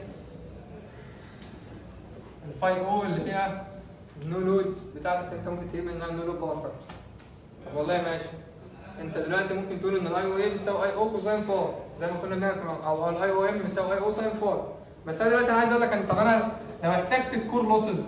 الفاي او اللي هي النو لود بتاعتك انت ممكن تجيب منها النو لود باور فاكتور طب والله ماشي انت دلوقتي ممكن تقول ان الاي او اي بتساوي اي او كوزين فور زي ما كنا بنعمل في- او الاي او ام بتساوي اي او ساين فور بس انا دلوقتي انا عايز اقول لك ان طب انا لو احتجت الكور لوسز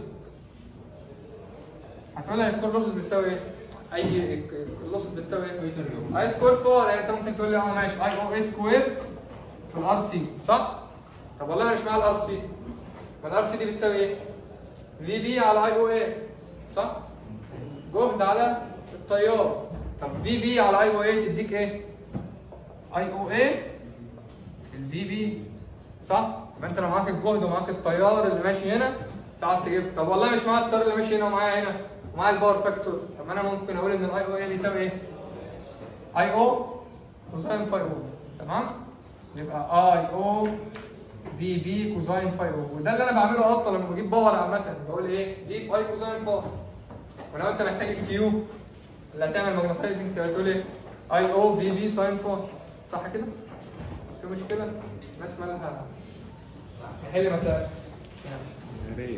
هتقول لي الكور لوسز بتساوي ايه؟ اي اللوسز بتساوي ايه؟ اي سكوير فور يعني انت ممكن تقول لي اه ماشي اي او اي سكوير في الار سي صح؟ طب والله انا مش معايا الار سي ما الار سي دي بتساوي ايه؟ في بي على اي او اي صح؟ جهد على التيار طب في بي على اي او اي تديك ايه؟ اي او اي الفي بي صح؟ يبقى انت لو معاك الجهد ومعاك التيار اللي ماشي هنا تعرف تجيب طب والله مش معايا التيار اللي ماشي هنا ومعايا هنا ومعايا الباور فاكتور طب انا ممكن اقول ان الاي او اي بيساوي ايه؟ اي او كوزين فاي او تمام؟ يبقى اي او في بي كوزين فاي او وده اللي انا بعمله اصلا لما بجيب باور عامه بقول ايه؟ في في اي كوزين فاي ولو انت محتاج الكيو اللي هتعمل ماجنتايزنج تبقى تقول ايه؟ اي او في بي ساين فاي صح كده؟ في مشكله؟ الناس مالها نحل مسائل يا ريت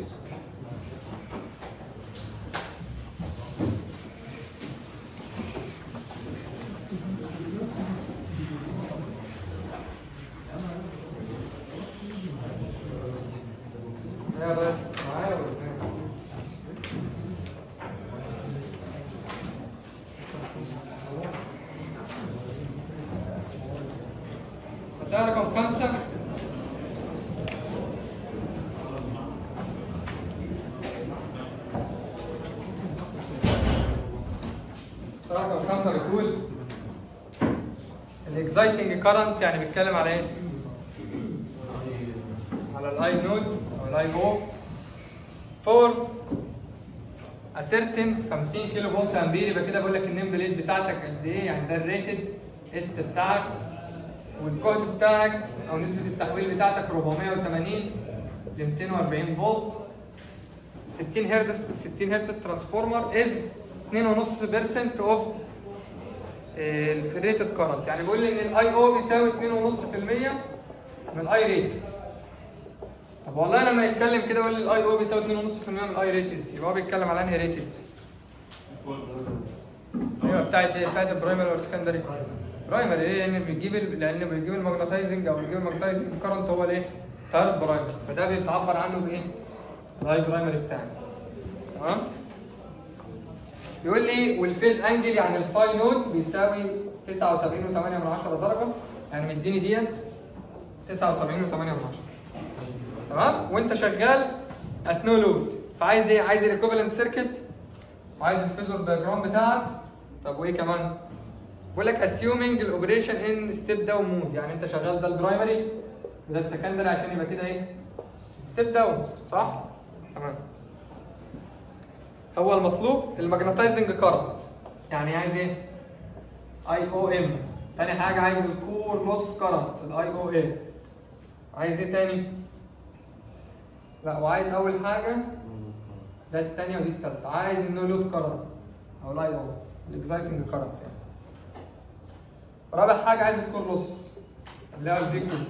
يا بس معايا ولا إيه؟ مسألة رقم خمسة مسألة رقم خمسة بتقول الاكزايتنج كارنت يعني بيتكلم على ايه؟ على الاي نود او الاي او فور a certain 50 كيلو فولت امبير يبقى كده بقول لك النيم بليد بتاعتك قد ايه يعني ده الريتد اس بتاعك والجهد بتاعك او نسبه التحويل بتاعتك 480 ل 240 فولت 60 هرتز 60 هرتز ترانسفورمر از 2.5% اوف الريتد كارنت يعني بيقول لي ان الاي او بيساوي 2.5% من الاي ريتد طب والله لما يتكلم كده يقول لي الاي او بيساوي 2.5% من الاي ريتد يبقى هو بيتكلم على انهي ريتد؟ ايوه بتاعت ايه؟ بتاعت البرايمري ولا سكندري؟ برايمري ليه؟ لان بيجيب ال- لان بيجيب الماجنتايزنج او بيجيب الماجنتايزنج كارنت هو الايه؟ تيار البرايمري فده بيتعبر عنه بايه؟ الاي برايمري بتاعنا تمام؟ يقول لي والفيز انجل يعني الفاي نود بيتساوي 79.8 درجه يعني مديني ديت 79.8 تمام وانت شغال ات نو لود فعايز ايه عايز الايكوفالنت سيركت وعايز الفيزور دايجرام بتاعك طب وايه كمان بيقول لك assuming الاوبريشن ان ستيب داون مود يعني انت شغال ده البرايمري وده السكندري عشان يبقى كده ايه ستيب داون صح تمام هو المطلوب الماجنتايزنج كارنت يعني عايز ايه اي او ام تاني حاجه عايز الكور لوس كارنت الاي او ام عايز ايه تاني لا وعايز اول حاجه ده الثانيه ودي الثالثه عايز النو لود كارنت او الاي او الاكزايتنج كارنت يعني رابع حاجه عايز الكور لوسز اللي هو البي كيو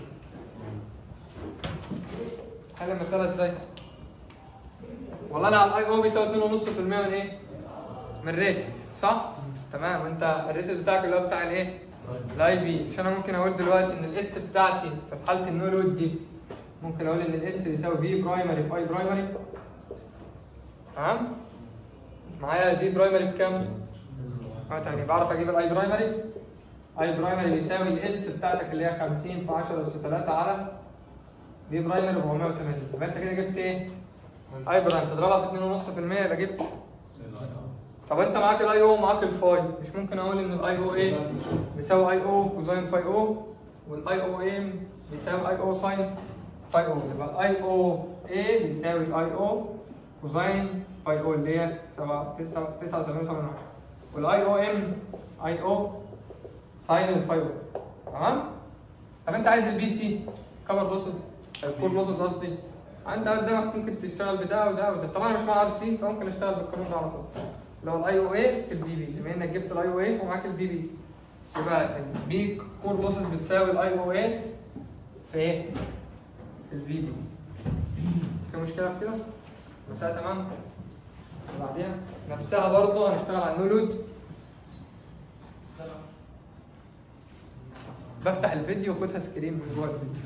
حل المساله ازاي والله انا على الاي او بيساوي 2.5% من ايه من ريتد صح تمام وانت الريتد بتاعك اللي هو بتاع الايه الاي بي مش انا ممكن اقول دلوقتي ان الاس بتاعتي في حاله النو لود دي ممكن اقول ان الاس بيساوي في برايمري في اي برايمري تمام معايا الفي برايمري بكام؟ اه تاني بعرف اجيب الاي برايمري اي برايمري بيساوي الاس بتاعتك اللي هي 50 في 10 اس 3 على في برايمري 480 يبقى انت كده جبت ايه؟ اي برايمري تضربها في 2.5% يبقى جبت طب انت معاك الاي او ومعاك الفاي مش ممكن اقول ان الاي او ايه بيساوي اي او كوزين فاي او والاي او ام بيساوي اي او ساين فاي او يبقى الاي او اي بيساوي الاي او كوزين فاي او اللي هي 79 والاي او ام اي او ساين الفاي او تمام طب انت عايز البي سي كفر لوسز الكور لوسز قصدي انت قدامك ممكن تشتغل بده وده وده طبعا أنا مش مع ار سي فممكن اشتغل بالقانون ده على طول اللي هو الاي او اي في الفي بي بما انك جبت الاي او اي ومعاك الفي بي يبقى البي كور لوسز بتساوي الاي او اي في ايه؟ في الفي بي في مشكله في كده؟ مسألة تمام؟ وبعديها نفسها برضه هنشتغل على النو لود بفتح الفيديو وخدها سكرين من جوه الفيديو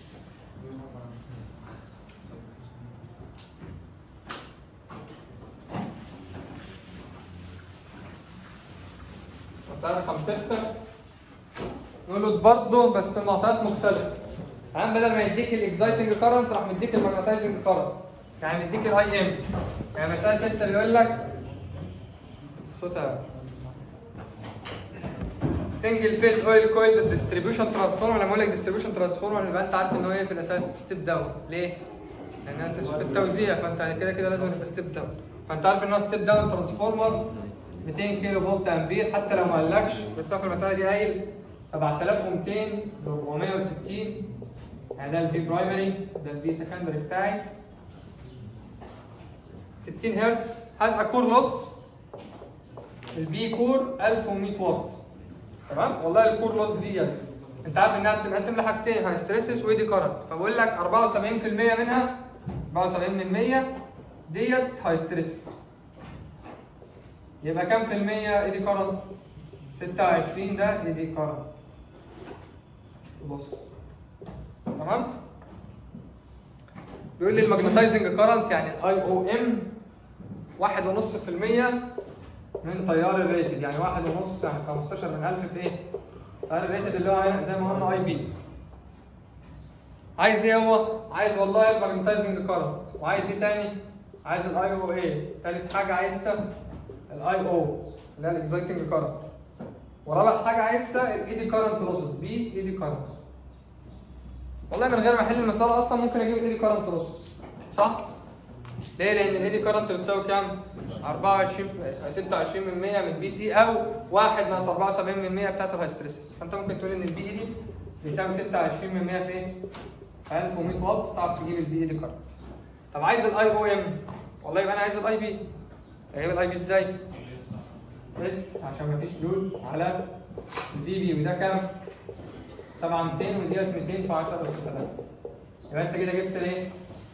مسألة رقم ستة نولد برضه بس المعطيات مختلفة الآن بدل ما يديك الاكزايتنج كارنت راح مديك الماجنتايزنج كارنت يعني مديك الاي ام يعني مسألة ستة بيقول لك صوتها سنجل فيز اويل كويل ديستريبيوشن ترانسفورمر لما اقول لك ديستريبيوشن ترانسفورمر يبقى انت عارف ان هو ايه في الاساس ستيب داون ليه؟ لان انت في التوزيع فانت كده كده لازم يبقى ستيب داون فانت عارف ان هو ستيب داون ترانسفورمر 200 كيلو فولت امبير حتى لو ما قالكش بس هو في المساله دي قايل 7200 ل 460 يعني ده الفي برايمري ده الفي سكندري بتاعي 60 هرتز هاز ا كور لوس البي كور 1100 واط تمام والله الكور لوس دي انت عارف انها بتنقسم لحاجتين هايستريسيس ودي كارنت فبقول لك 74% منها 74% ديت هايستريسيس يبقى كام في المية ايدي كارنت 26 ده ايدي كارنت بص تمام بيقول لي الماجنتايزنج كارنت يعني اي او ام واحد ونص في المية من تيار الريتد يعني واحد ونص يعني 15 من 1000 في ايه؟ تيار الريتد اللي هو زي ما قلنا اي بي عايز ايه هو؟ عايز والله الماجنتايزنج كارنت وعايز ايه تاني؟ عايز الاي او اي تالت حاجة عايزها الاي او اللي هي الاكزايتنج كارنت ورابع حاجة عايزها الايدي كارنت لوسز بي ايدي كارنت والله من غير ما احل المسألة اصلا ممكن اجيب الايدي كارنت لوسز صح؟ ليه؟ لأن الايدي كارنت بتساوي كام؟ 24 في- 26 من 100 من البي سي أو 1 ناقص 74 من 100 بتاعت الهايستريسيس فأنت ممكن تقول إن البي اي دي بيساوي 26 من 100 في إيه؟ في 1100 واط تعرف تجيب البي اي دي كارنت طب عايز الاي او ام والله يبقى أنا عايز الاي بي اجيب الاي بي ازاي؟ بس عشان مفيش لود على الفي بي وده كام؟ 7200 وديت 200 في 10 أس 3 يبقى انت كده جبت الايه؟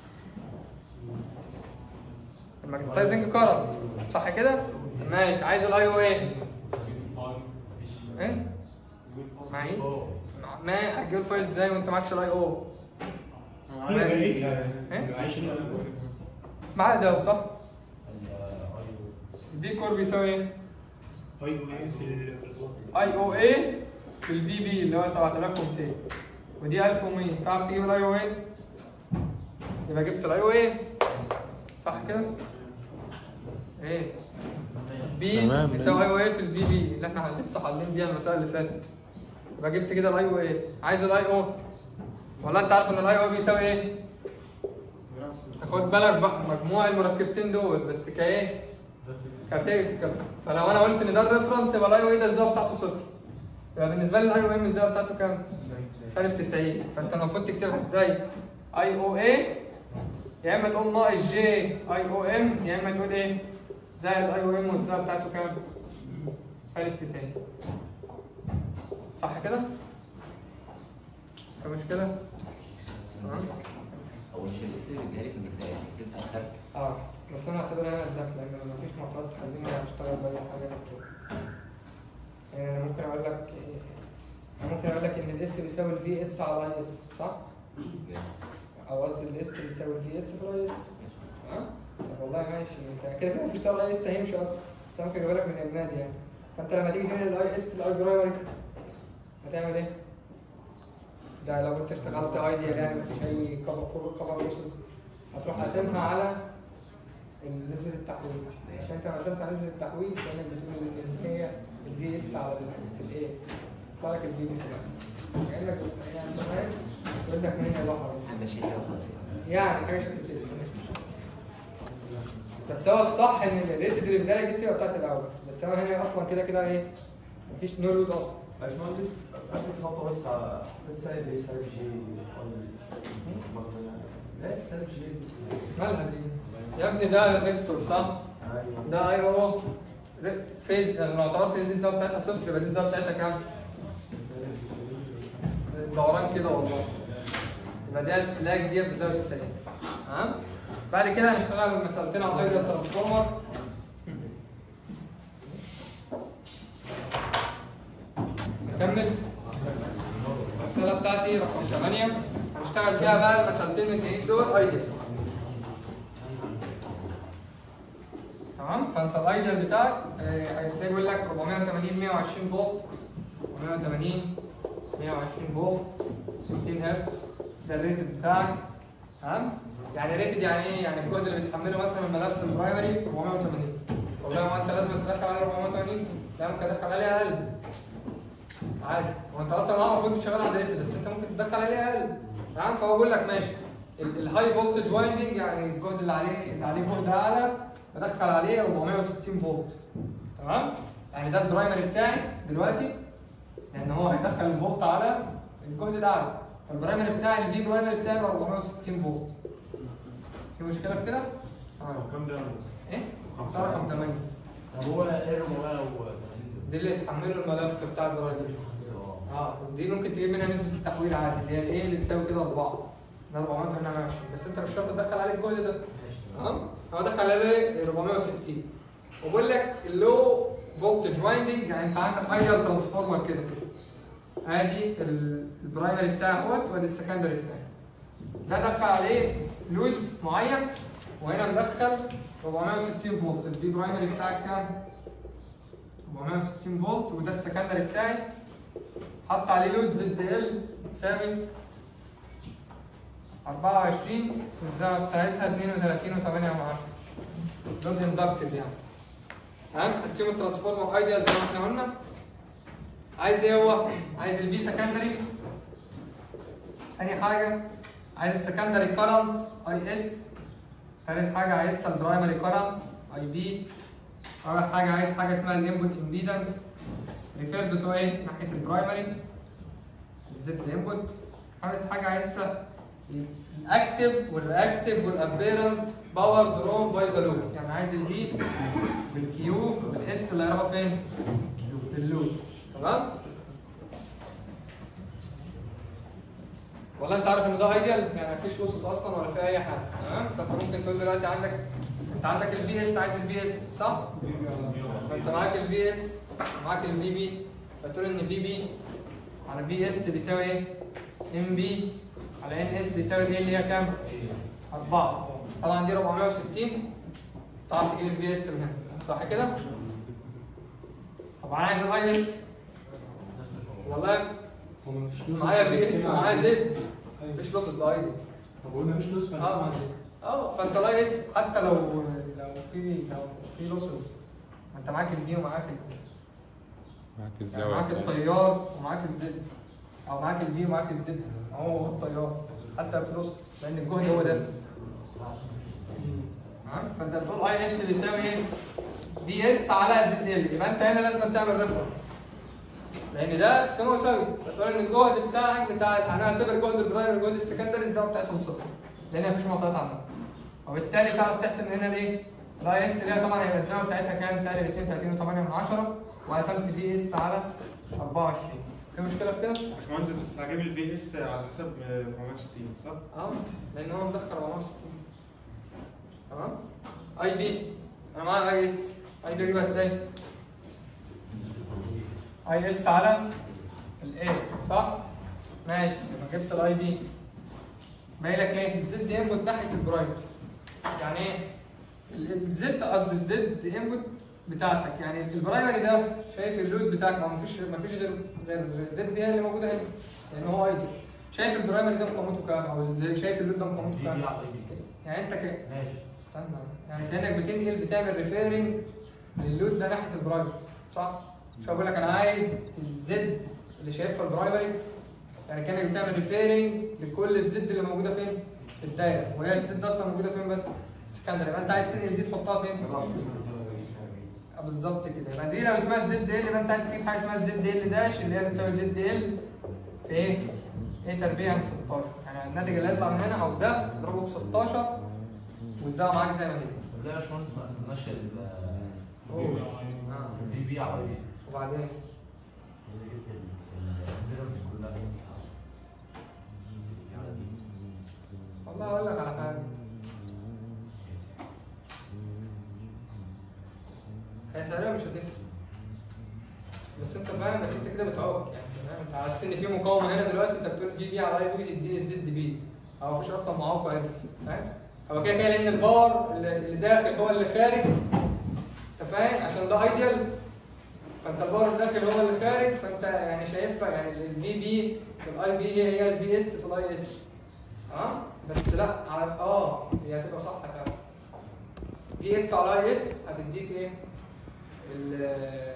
الماجنتايزنج كارنت صح كده؟ ماشي عايز الاي او ايه؟ ايه؟ مع ايه؟ مع- ما هتجيب الفايل ازاي وانت معكش الاي او؟ ايه؟ معاه ده صح؟ البي كور بيساوي ايه؟ اي او اي في الفي بي اللي هو 7200 ودي 1100 تعرف تجيب الاي او اي؟ يبقى جبت الاي او اي صح كده؟ ايه؟ بي تمام. بيساوي اي او اي في الفي بي اللي احنا لسه حالين بيها المسائل اللي فاتت يبقى جبت كده الاي او اي عايز الاي او ولا انت عارف ان الاي او بيساوي ايه؟ خد بالك بقى مجموع المركبتين دول بس كايه؟ كفيك فلو انا قلت ان ده الريفرنس يبقى الاي او اي ده الزاويه بتاعته صفر يبقى بالنسبه لي الاي او ام الزاويه بتاعته كام؟ سالب 90 فانت المفروض تكتبها ازاي؟ اي او اي يا اما تقول ناقص جي اي او ام يا اما تقول ايه؟ زائد اي او ام والزاويه بتاعته كام؟ سالب 90 صح كده؟ في مشكله؟ تمام؟ هو مش الاس اللي اديها لي في المسائل بتبقى خارج اه بس انا هعتبرها هنا الدخل لان مفيش معطيات تخليني اشتغل باي حاجه غير كده. يعني انا ممكن اقول لك إيه، انا ممكن اقول لك ان الاس بيساوي الفي اس على الاي اس صح؟ او قصدي الاس بيساوي الفي اس في الاي اس تمام؟ طب والله ماشي انت كده كده بتشتغل اي اس هيمشي اصلا بس انا ممكن اجيبها لك من النادي يعني فانت لما تيجي تنقل الاي اس الاي برايمري هتعمل ايه؟ ده لو انت اشتغلت ايديال يعني مفيش اي كفر كفر بروسيس هتروح قاسمها على نسبة التحويل عشان انت لما قسمت على نسبة التحويل كانك بتقول ان هي الفي اس على ال- في الايه؟ يطلع لك الفي بي في الاخر كانك بت- يعني فاهم؟ يقول لك ان هي ظهر احنا ماشيين كده خلاص يعني حاجه شكل كده بس هو الصح ان الريت اللي بدايه دي بتبقى بتاعت الاول بس هو هنا اصلا كده كده ايه مفيش نو لود اصلا باشمهندس قبل خطوه بس على تسال ليه سالب جي لا سالب جي مالها دي يا ابني ده فيكتور صح؟ ايوه ده ايوه هو ر- فيز لو اعتبرت ان دي الزاويه بتاعتها صفر يبقى دي الزاويه بتاعتها كام؟ دوران كده والله يبقى ده التلاج دي بزاويه 90 تمام؟ بعد كده هنشتغل مسألتين على طريقه الترانسفورمر نكمل المسألة بتاعتي رقم 8 هنشتغل فيها بقى المسألتين الاثنين دول ايديال تمام فانت الايديال بتاعك آه، هيتلاقي بيقول لك 480 120 فولت 480 120 فولت 60 هرتز ده الريتد بتاعك تمام يعني ريتد يعني ايه؟ يعني الجهد اللي بتحمله مثلا الملف البرايمري 480 والله هو انت لازم تدخل عليه 480 لا ممكن ادخل عليه اقل عادي هو انت اصلا اه المفروض شغال على ريتد بس انت ممكن تدخل عليه اقل تمام فهو بيقول لك ماشي الهاي فولتج وايندنج يعني الجهد اللي عليه اللي عليه جهد اعلى بدخل عليه 460 فولت تمام يعني ده البرايمري بتاعي دلوقتي لان هو هيدخل الفولت على الجهد ده اعلى فالبرايمري بتاعي الفي برايمري بتاعي ب 460 فولت في مشكله في كده؟ تمام كم ده؟ ايه؟ مسار رقم 8 طب هو ايه 480 دي اللي تحمله الملف بتاع البرايمري اه دي ممكن تجيب منها نسبه التحويل عادي اللي هي الايه اللي تساوي كده 4 ده 428 بس انت مش شرط تدخل عليه الجهد ده تمام هو دخل عليه 460 وبقول لك اللو فولتج وايندنج يعني انت عندك ايديال ترانسفورمر كده ادي ال- البرايمري بتاعي اهوت وادي السكندري بتاعي ده دخل عليه لود معين وهنا مدخل 460 فولت الدي برايمري بتاعك كام؟ 460 فولت وده السكندري بتاعي حط عليه لود زد ال تساوي 24 والزاويه بتاعتها 32 و8 لود اندكتيف يعني تمام قسم الترانسفورمر ايديال زي ما احنا قلنا عايز ايه هو؟ عايز البي سكندري تاني حاجه عايز السكندري كارنت اي اس تالت حاجه عايزها البرايمري كارنت اي بي رابع حاجه عايز حاجه اسمها الانبوت امبيدنس ريفيرد تو ايه؟ ناحيه البرايمري الزد انبوت خامس حاجه عايزها الاكتف والرياكتيف والابيرنت باور درو باي ذا لود يعني عايز الاي بالكيو بالاس اللي هيروحوا فين؟ في اللود تمام؟ ولا انت عارف ان ده ايديال يعني مفيش لوسز اصلا ولا في اي حاجه تمام؟ فانت ممكن تقول دلوقتي عندك انت عندك الفي اس عايز الفي اس صح؟ فانت معاك الفي اس معاك الفي بي فتقول ان في بي على في اس بيساوي ايه؟ ام بي على ان اس بيساوي ايه اللي هي كام؟ 4 طبعا دي 460 تعرف تجيب الفي اس من هنا صح كده؟ طب انا عايز الاي اس والله هو مفيش لوس معايا في اس ومعايا زد مفيش لوسز ده ايدي طب قلنا مفيش لوس فانا اه اسمع زد اه فانت الاي اس حتى لو لو في لو في لوسز ما انت معاك الفي ومعاك ال معاك يعني الزاوية معاك الطيار ومعاك الزد او معاك الفي ومعاك الزد هو هو الطيار حتى في لوسز لان الجهد هو ده تمام فانت بتقول اي اس بيساوي ايه؟ في اس على زد ال يبقى انت هنا لازم تعمل ريفرنس لان ده كما يساوي بتقول ان الجهد بتاعك بتاع انا هعتبر جهد البرايمري جهد السكندري الزاويه بتاعتهم صفر لان مفيش معطيات عنهم وبالتالي تعرف تحسب هنا ليه؟ الاي اس اللي هي طبعا هيبقى الزاويه بتاعتها كام؟ سالب 32 و8 من 10 وقسمت في اس على 24 في مشكله في كده؟ باشمهندس بس هجيب البي اس على حسب 460 صح؟ اه لان هو مدخل 460 تمام اي بي انا معايا اي اس اي بي اجيبها ازاي؟ اي اس على الاي صح؟ ماشي يبقى جبت الاي بي باقي لك ايه؟ الزد انبوت ناحيه البرايمري يعني ايه؟ ال- الزد قصدي الزد انبوت بتاعتك يعني البرايمري ده شايف اللود بتاعك ما مفيش ما فيش غير غير زد هي اللي موجوده هنا لان هو ايدي شايف البرايمري ده مقاومته كام او زي- شايف اللود ده مقاومته كام يعني انت ك... ماشي استنى يعني كانك بتنقل بتعمل ريفيرنج للود ده ناحيه البرايمري صح؟ مش بقول لك انا عايز الزد اللي شايفها البرايمري يعني كانك بتعمل ريفيرنج لكل الزد اللي موجوده فين؟ في الدايره وهي الزد اصلا موجوده فين بس؟ سكندري يبقى انت عايز تنقل دي تحطها فين؟ بالظبط كده يبقى دي لو اسمها زد ال يبقى انت عايز تجيب حاجه اسمها زد ال داش اللي هي بتساوي زد ال في ايه؟ ايه تربيع عن 16 يعني الناتج اللي هيطلع من هنا او ده اضربه في 16 وزعه معاك زي ما هي طب ليه يا باشمهندس ما قسمناش ال أوه. الفي بي على ايه؟ وبعدين البيلرز كلها والله اقول لك على حاجه هي تقريبا مش هتفرق بس انت فاهم بس انت كده بتعوق يعني فاهم انت على اساس ان في مقاومه هنا دلوقتي انت بتقول في بي على اي بي تديني الزد بي هو مفيش اصلا معوقه هنا فاهم هو كده كده لان الباور اللي اللي داخل هو اللي خارج انت فاهم عشان ده ايديال فانت الباور اللي داخل هو اللي خارج فانت يعني شايفها يعني الفي بي في الاي بي هي هي الفي اس في الاي اس اه بس لا على اه هي هتبقى صح فعلا في اس على اي اس هتديك ايه؟ ال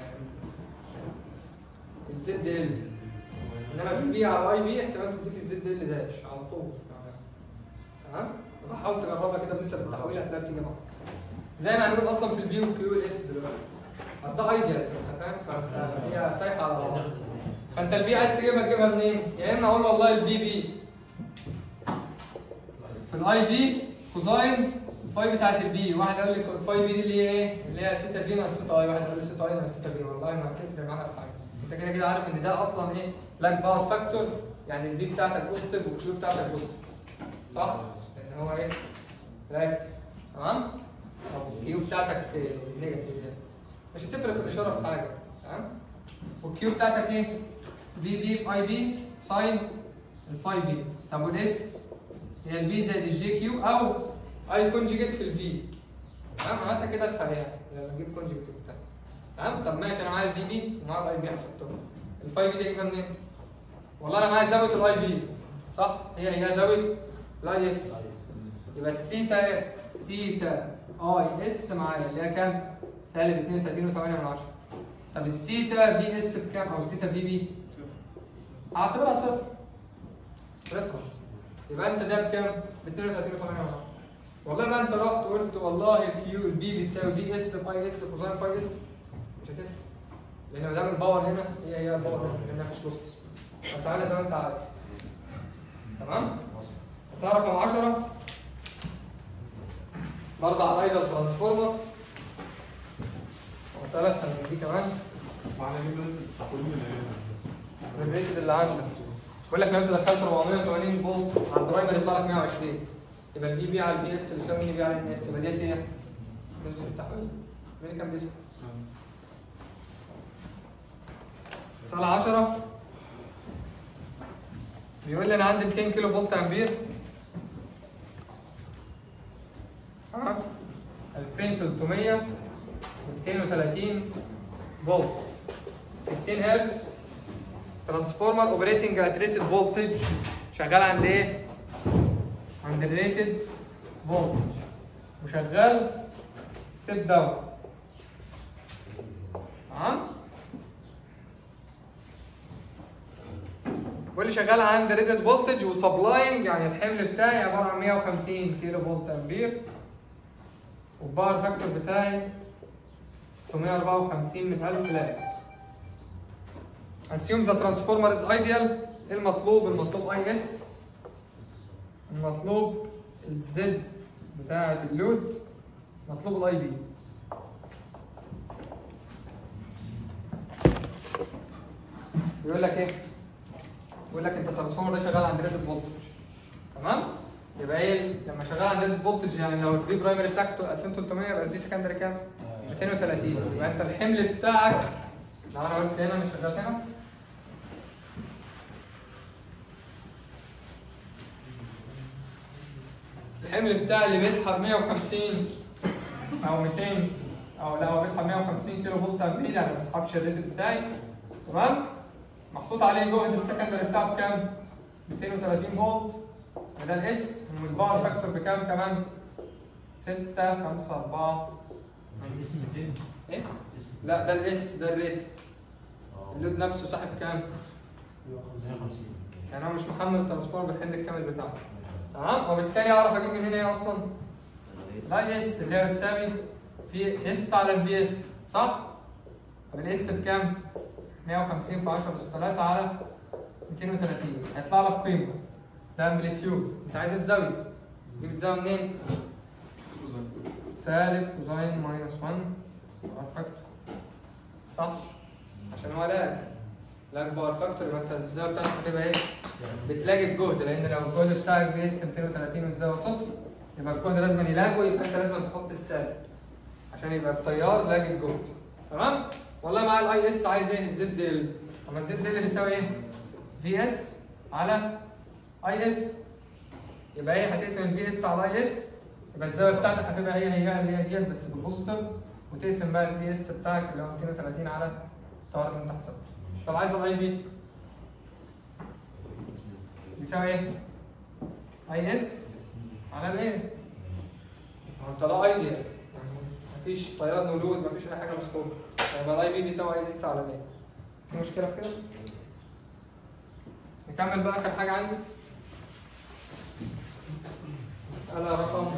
الزد ال انما في بي على اي بي احتمال تديك الزد ال داش على طول تمام؟ يبقى حاول تجربها كده بنسب التحويل هتلاقيها بتيجي معاك زي ما هنقول اصلا في البي والكيو والاس دلوقتي اصل ده ايديال انت فاهم؟ فانت هي سايحه على بعض فانت البي عايز تجيبها تجيبها منين؟ يا اما اقول والله البي بي في الاي بي كوزاين الفاي بتاعت البي واحد قال لي الفاي بي دي اللي هي ايه؟ اللي هي 6 في ناقص 6 اي واحد قال لي 6 اي ناقص 6 في والله ما هتفرق معانا في حاجه انت كده كده عارف ان ده اصلا ايه؟ لاج باور فاكتور يعني البي بتاعتك بوزيتيف والكيو بتاعتك بوزيتيف صح؟ لان هو ايه؟ لاج تمام؟ او الكيو بتاعتك نيجاتيف يعني مش هتفرق في الاشاره في حاجه تمام؟ والكيو بتاعتك ايه؟ في بي في اي بي ساين الفاي بي طب والاس هي الفي زائد الجي كيو او اي كونجيجيت في الفي تمام انا انت كده اسهل يعني لما اجيب كونجيجيت وبتاع تمام طب ماشي انا معايا الفي بي ومعايا الاي بي حسبتهم الفاي بي دي اجيبها منين؟ والله انا معايا زاويه الاي بي صح؟ هي هي زاويه الاي اس يبقى السيتا سيتا اي اس معايا اللي هي كام؟ سالب 32.8 من 10 طب السيتا في اس بكام او السيتا في بي؟ هعتبرها صفر ريفرنس يبقى انت ده بكام؟ ب 32.8 والله ما انت رحت قلت والله الكيو البي بتساوي في اس في اس كوزين في اس مش هتفرق لان ما دام الباور هنا هي هي الباور هنا لان مفيش لوس فتعالى زي ما انت عارف تمام؟ مسألة رقم 10 برضه على ايدس ترانسفورمر مسألة اسهل من دي كمان معنى كده لازم كل من الريتد اللي عندك بقول لك لو انت دخلت 480 فولت على الدرايفر يطلع لك 120 يبقى الفي بي على البي اس بيساوي الفي بي على البي اس يبقى ديت ايه؟ نسبة التحويل مين اللي كان بيسأل؟ مسألة 10 بيقول لي انا عندي 200 كيلو فولت امبير تمام 2300 230 فولت 60 هرتز ترانسفورمر اوبريتنج ات ريتد فولتج شغال عند ايه؟ عند الريتد فولتج وشغال ستيب داون تمام؟ واللي شغال عند ريتد فولتج وسبلاينج يعني الحمل بتاعي عباره عن 150 كيلو فولت امبير والباور فاكتور بتاعي 654 من 1000 لاج assume the transformer is ideal ايه المطلوب المطلوب اي اس المطلوب الزد بتاعة اللود مطلوب الاي بي بيقول لك ايه بيقول لك انت الترانسفورمر ده شغال عند ريتد فولتج تمام يبقى ايه لما شغال عند ريتد فولتج يعني لو الفي برايمري بتاعته 2300 يبقى الفي سكندري كام 230 يبقى انت الحمل بتاعك لو انا قلت هنا مش شغال هنا الحمل بتاعي اللي بيسحب 150 او 200 او لا هو بيسحب 150 كيلو فولت امبير يعني ما بيسحبش الريتد بتاعي تمام محطوط عليه جهد السكندري بتاعه بكام 230 فولت ده الاس والباور فاكتور بكام كمان 6 5 4 اسم 200 ايه لا ده الاس ده الريت اللود نفسه ساحب كام 150 يعني هو مش محمل ترانسفورم بالحمل الكامل بتاعه تمام وبالتالي اعرف اجيب من هنا ايه اصلا لا اس اللي هي بتساوي في اس على البي اس صح؟ طب الاس بكام؟ 150 في 10 اس 3 على 230 هيطلع لك قيمه ده امبليتيود انت عايز الزاويه تجيب الزاويه منين؟ سالب كوزين ماينس 1 باور فاكتور صح؟ عشان هو لاج لاج باور فاكتور يبقى انت الزاويه بتاعتك هتبقى ايه؟ بتلاقي الجهد لان لو الجهد بتاعك بي اس 230 والزاويه صفر يبقى الجهد لازم يلاقه يبقى انت لازم تحط السالب عشان يبقى التيار لاقي الجهد تمام؟ والله مع الاي اس عايز ايه؟ الزد ال اما الزد ال بيساوي ايه؟ في اس على اي اس يبقى ايه هتقسم الفي اس على اي اس يبقى الزاويه بتاعتك هتبقى هي هي اللي هي ديت بس بالبوزيتيف وتقسم بقى الفي اس بتاعك اللي هو 230 على التيار اللي انت حسبته طب عايز الاي بي بيساوي ايه؟ اي اس على الايه؟ هو انت ده ايديال يعني مفيش تيار نولود مفيش اي حاجه مسكوبه يبقى الاي بي بيساوي اي اس على الايه؟ في مشكله في كده؟ نكمل بقى اخر حاجه عندي مسألة رقم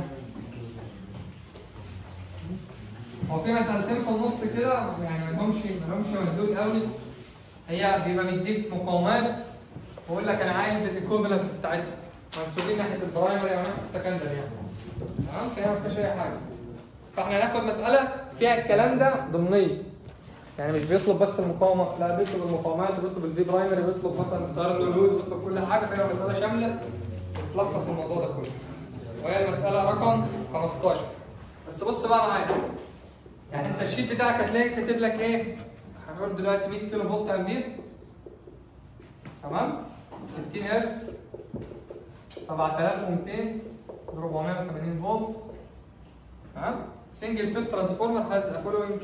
هو في مسألتين في النص كده يعني ما لهمش ما لهمش مردود قوي هي بيبقى مديك مقاومات ويقول لك انا عايز الايكوفالنت بتاعتها منسوبين ناحيه البرايمري او ناحيه السكندري يعني تمام كده ما فيش اي حاجه فاحنا هناخد مساله فيها الكلام ده ضمنيه يعني مش بيطلب بس المقاومه لا بيطلب المقاومات وبيطلب الفي برايمري بيطلب مثلا التيار النولود بيطلب كل حاجه فهي مساله شامله بتلخص الموضوع ده كله وهي المساله رقم 15 بس بص بقى معايا يعني انت الشيت بتاعك هتلاقي كاتب لك ايه هنقول دلوقتي 100 كيلو فولت امبير تمام 60 هرتز 7200 480 فولت تمام سنجل فيس ترانسفورمر هاز ا فولوينج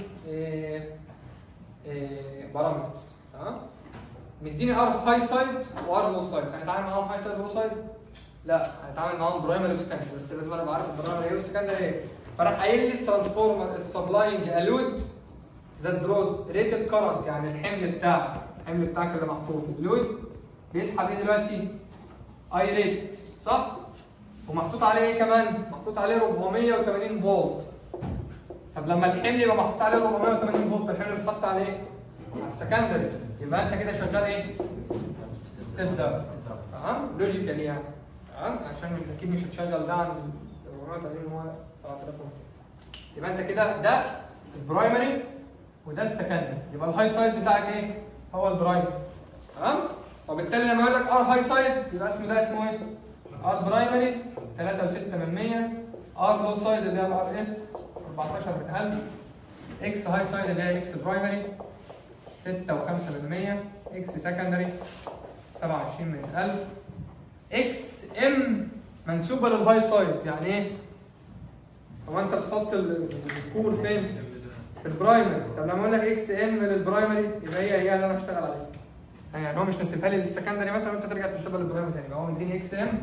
بارامترز تمام مديني ار هاي سايد وار لو سايد هنتعامل معاهم هاي سايد ولو سايد لا هنتعامل معاهم برايمري وسكندري بس لازم انا ابقى عارف البرايمري ايه والسكندري ايه فراح قايل لي الترانسفورمر السبلاينج الود ذات دروز ريتد كرنت يعني الحمل بتاعك الحمل بتاعك اللي محطوط اللود بيسحب ايه دلوقتي اي ريتد صح ومحطوط عليه ايه كمان محطوط عليه 480 فولت طب لما الحمل يبقى محطوط عليه 480 فولت الحمل بيتحط عليه ايه على السكندري يبقى انت كده شغال ايه ستيب داون تمام لوجيكال يعني تمام عشان اكيد مش هتشغل ده عند 480 هو 7200 يبقى انت كده ده البرايمري وده السكندري يبقى الهاي سايد بتاعك ايه هو البرايمري تمام وبالتالي لما يقول لك ار هاي سايد يبقى اسمه ده اسمه ايه ار برايمري 3.6% ار لو سايد اللي هي الار اس 14000 اكس هاي سايد اللي هي اكس برايمري 6.5% اكس سكندري 27 من 1000 اكس ام منسوبه للهاي سايد يعني ايه؟ هو انت بتحط ال- الكور فين؟ في البرايمري طب لما اقول لك اكس ام للبرايمري يبقى هي هي اللي انا هشتغل عليها يعني هو مش نسيبها لي للسكندري مثلا وانت ترجع تنسبها للبرايمري تاني يبقى هو مديني اكس ام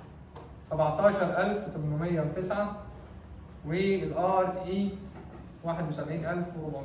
17809 والار اي 71400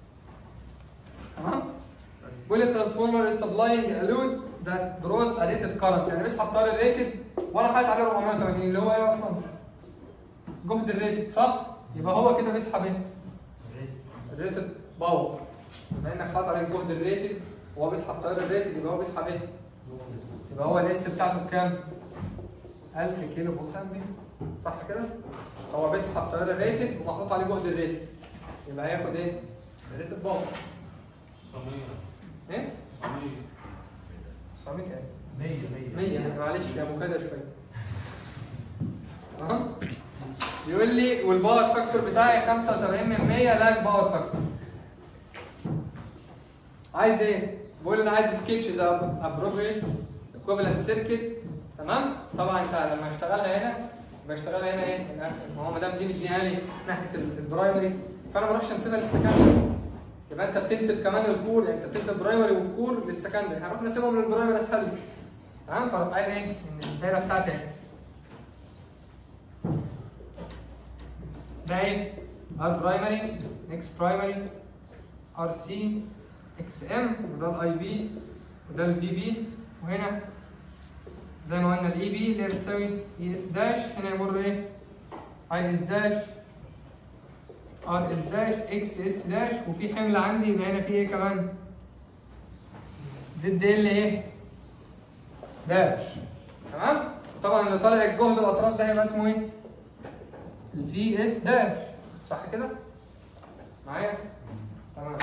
تمام؟ بيقول الترانسفورمر is supplying a load that draws a rated current يعني بيسحب تيار الريتد وانا حاطط عليه 480 اللي هو ايه اصلا؟ جهد الريتد صح؟ يبقى هو كده بيسحب ايه؟ الريتد باور بما انك حاطط عليه الجهد الريتد وهو بيسحب تيار الريتد يبقى هو بيسحب ايه؟ يبقى هو الاس بتاعته بكام؟ 1000 كيلو فولت امبير صح كده؟ هو بيسحب تيار الريتد ومحطوط عليه جهد الريتد يبقى هياخد ايه؟ الريتد باور 900 ايه؟ 900 900 ايه؟ 100 100 يعني معلش يا ابو كده شويه تمام بيقول لي والباور فاكتور بتاعي 75 من 100 لاج باور فاكتور عايز ايه؟ بقول انا عايز سكتش ذا ابروبريت ايكوفالنت سيركت تمام؟ طبعا انت لما هشتغلها هنا بشتغلها هنا ايه؟ هنا. ما هو ما دام دي مديها لي ناحيه ال- البرايمري فانا ما اروحش انسيبها للسكندري يبقى انت بتنسب كمان الكور يعني انت بتنسب برايمري والكور للسكندري هنروح نسيبهم للبرايمري اسهل لي تمام فاروح قايل ايه؟ ان الدايره بتاعتي اهي ده ايه؟ ار برايمري اكس برايمري ار سي اكس ام وده الاي بي وده الفي بي وهنا زي ما قلنا الاي بي اللي هي بتساوي اي اس داش هنا يمر ايه؟ اي اس داش ار اس داش اكس اس داش وفي حمل عندي يبقى هنا في ايه كمان؟ زد ال ايه؟ داش تمام؟ طبعا اللي طالع الجهد الاطراف ده هيبقى اسمه ايه؟ الفي اس داش صح كده؟ معايا؟ تمام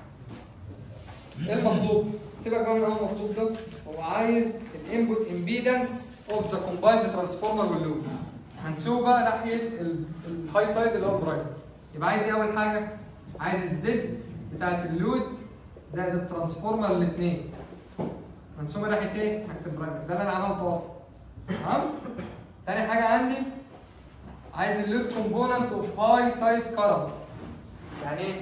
ايه المطلوب؟ سيبك بقى من اول مطلوب ده هو عايز الانبوت امبيدنس اوف ذا كومبايند ترانسفورمر واللود هنسوق بقى ناحيه الهاي سايد اللي هو البرايم يبقى عايز ايه اول حاجه؟ عايز الزد بتاعت اللود زائد الترانسفورمر الاثنين منسوبه ناحيه ايه؟ ناحيه البرايم ده اللي انا عملته اصلا تمام؟ تاني حاجه عندي عايز اللود كومبوننت اوف هاي سايد كارنت يعني ايه؟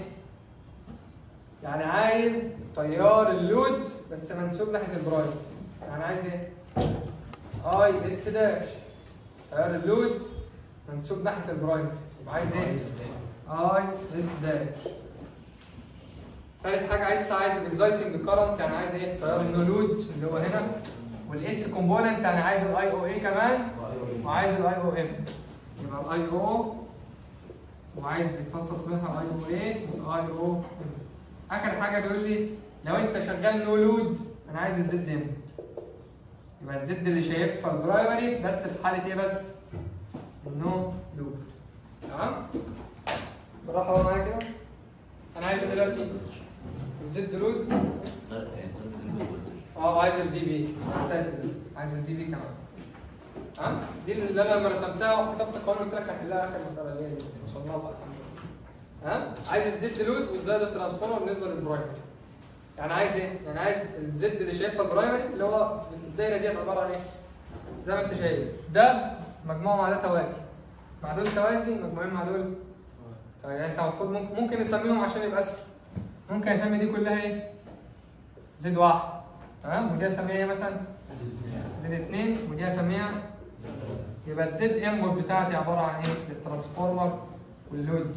يعني عايز تيار اللود بس منسوب ناحيه البرايم يعني عايز ايه؟ اي اس داش تيار اللود منسوب ناحيه البرايم يبقى عايز ايه؟ اي اس داش تالت حاجه عايز عايز الاكزايتنج كارنت يعني عايز ايه؟ تيار النو لود اللي هو هنا والاتس كومبوننت يعني عايز الاي او اي كمان وعايز الاي او ام يبقى الاي او وعايز يفصص منها الاي او اي والاي او ام اخر حاجه بيقول لي لو انت شغال نو لود انا عايز الزد ام يبقى الزد اللي شايفها البرايمري بس في حاله ايه بس؟ النو لود تمام؟ بالراحه بقى معايا كده انا عايز دلوقتي الزد لود طرد طرد الفولتج اه عايز الفي بي اساسي ده عايز الفي بي كمان ها دي اللي انا لما رسمتها وكتبت القانون قلت لك هنحلها اخر مساله اللي هي دي وصلنا لها ها عايز الزد لود والزد الترانسفورمر بالنسبه للبرايمري يعني عايز ايه؟ يعني عايز الزد اللي شايفها البرايمري اللي هو في الدايره ديت عباره عن ايه؟ زي ما انت شايف ده مجموعه مع ده توازي مع دول توازي مجموعين مع دول يعني انت المفروض ممكن ممكن نسميهم عشان يبقى اسهل ممكن اسمي دي كلها ايه؟ زد واحد تمام ودي اسميها ايه مثلا؟ زد اتنين ودي اسميها يبقى الزد انبوت بتاعتي عباره عن ايه؟ الترانسفورمر واللود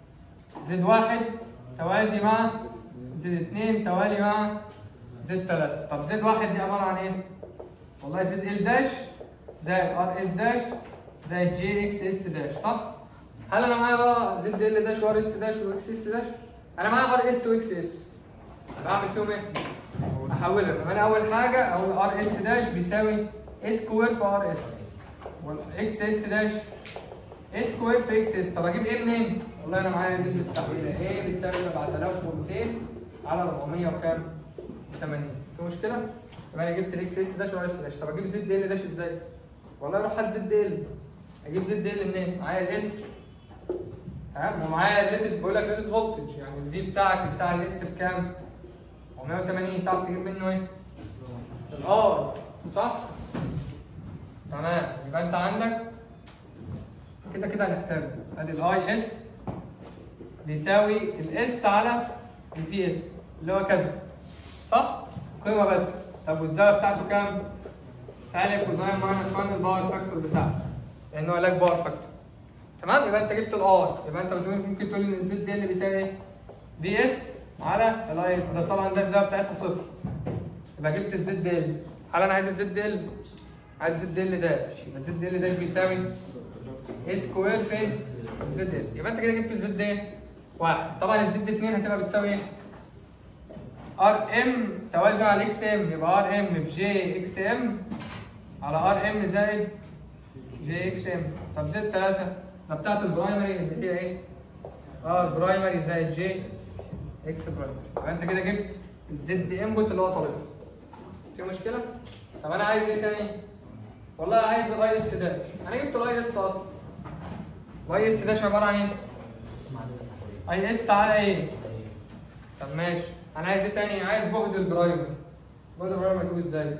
زد واحد توازي مع زد اتنين توالي مع زد تلاته طب زد واحد دي عباره عن ايه؟ والله زد ال داش زائد ار اس داش زائد جي اكس اس داش صح؟ هل انا معايا بقى زد ال داش وار اس داش واكس اس داش؟ انا معايا ار اس واكس اس بعمل فيهم ايه؟ احولهم يبقى انا اول حاجه اقول ار اس داش بيساوي اس سكوير في ار اس والاكس اس داش اس سكوير في اكس اس طب اجيب ايه منين؟ والله انا معايا نسبه التحويل ايه بتساوي 7200 على 400 وكام؟ 80 في مشكله؟ يبقى انا جبت الاكس اس داش وار اس داش طب اجيب زد ال داش ازاي؟ والله اروح هات زد ال اجيب زد ال منين؟ معايا الاس تمام ومعايا الريتد بقول لك ريتد فولتج يعني الفي بتاعك بتاع الاس بكام؟ 180 تعرف تجيب منه ايه؟ الار صح؟ تمام يبقى انت عندك كده كده هنحتاجه ادي الاي اس بيساوي الاس على الفي اس اللي هو كذا صح؟ قيمه بس طب والزاويه بتاعته كام؟ سالب كوزاين ماينس 1 الباور فاكتور بتاعته لان هو لاك باور فاكتور تمام يبقى انت جبت الار يبقى انت بتقول ممكن تقول ان الزد دي اللي بيساوي ايه؟ في اس على الاي اس ده طبعا ده الزاويه بتاعتها صفر يبقى جبت الزد ديل هل انا عايز الزد ديل؟ عايز الزد ديل داش يبقى الزد ديل داش بيساوي اي سكوير في الزد ديل يبقى انت كده جبت الزد ايه؟ واحد طبعا الزد 2 هتبقى بتساوي ايه؟ ار ام توازي على اكس ام يبقى ار ام في جي اكس ام على ار ام زائد جي اكس ام طب زد 3 ده بتاعت البرايمري اللي هي ايه؟ ار برايمري زائد جي اكس برايمري يبقى انت كده جبت الزد انبوت اللي هو طالبه في مشكله؟ طب انا عايز ايه تاني؟ والله عايز الاي اس داش انا جبت الاي اس اصلا الاي اس داش عباره عن ايه؟ اي اس على ايه؟ طب ماشي انا عايز ايه تاني؟ عايز جهد البرايمري جهد البرايمري اجيبه ازاي؟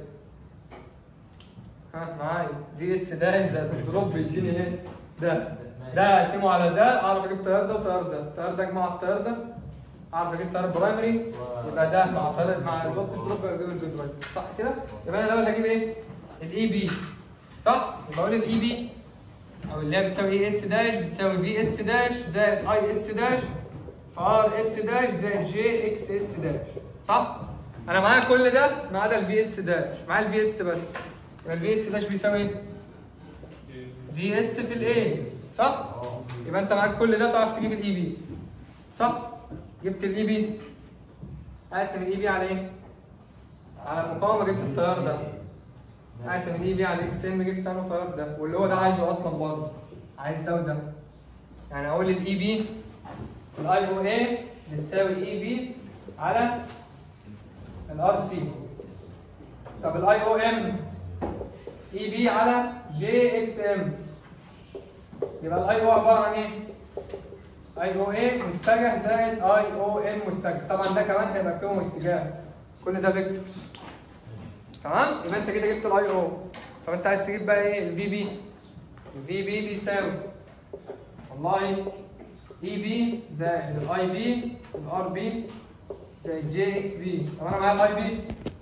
ها معايا في اس داش زائد الدروب بيديني ايه؟ ده ده اقسمه على ده اعرف اجيب التيار ده والتيار ده التيار ده اجمع التيار ده اعرف اجيب تيار برايمري يبقى ده مع فرق مع الفولت دروب اجيب البي برايمري صح كده؟ يبقى انا الاول هجيب ايه؟ الاي بي صح؟ يبقى اقول الاي بي او اللي هي بتساوي اي اس داش بتساوي في اس داش زائد اي اس داش في ار اس داش زائد جي اكس اس داش صح؟ انا معايا كل ده ما عدا الفي اس داش معايا الفي اس بس يبقى الفي اس داش بيساوي ايه؟ في اس في الاي صح؟ اه يبقى انت معاك كل ده تعرف تجيب الاي بي صح؟ جبت الاي بي اقسم الاي بي على ايه؟ على المقاومه جبت التيار ده اقسم الاي بي على الاكس ام جبت انا التيار ده واللي هو ده عايزه اصلا برضه عايز ده وده يعني اقول الاي بي الاي او اي بتساوي اي بي على الار سي طب الاي او ام اي بي على جي اكس ام يبقى الاي او عباره عن ايه؟ اي او اي متجه زائد اي او ام متجه طبعا ده كمان هيبقى كوم اتجاه كل ده فيكتورز تمام يبقى انت كده جبت الاي او طب انت عايز تجيب بقى ايه الفي بي الفي بي بيساوي والله اي بي زائد الاي بي الار بي زائد جي اكس بي طب انا معايا الاي بي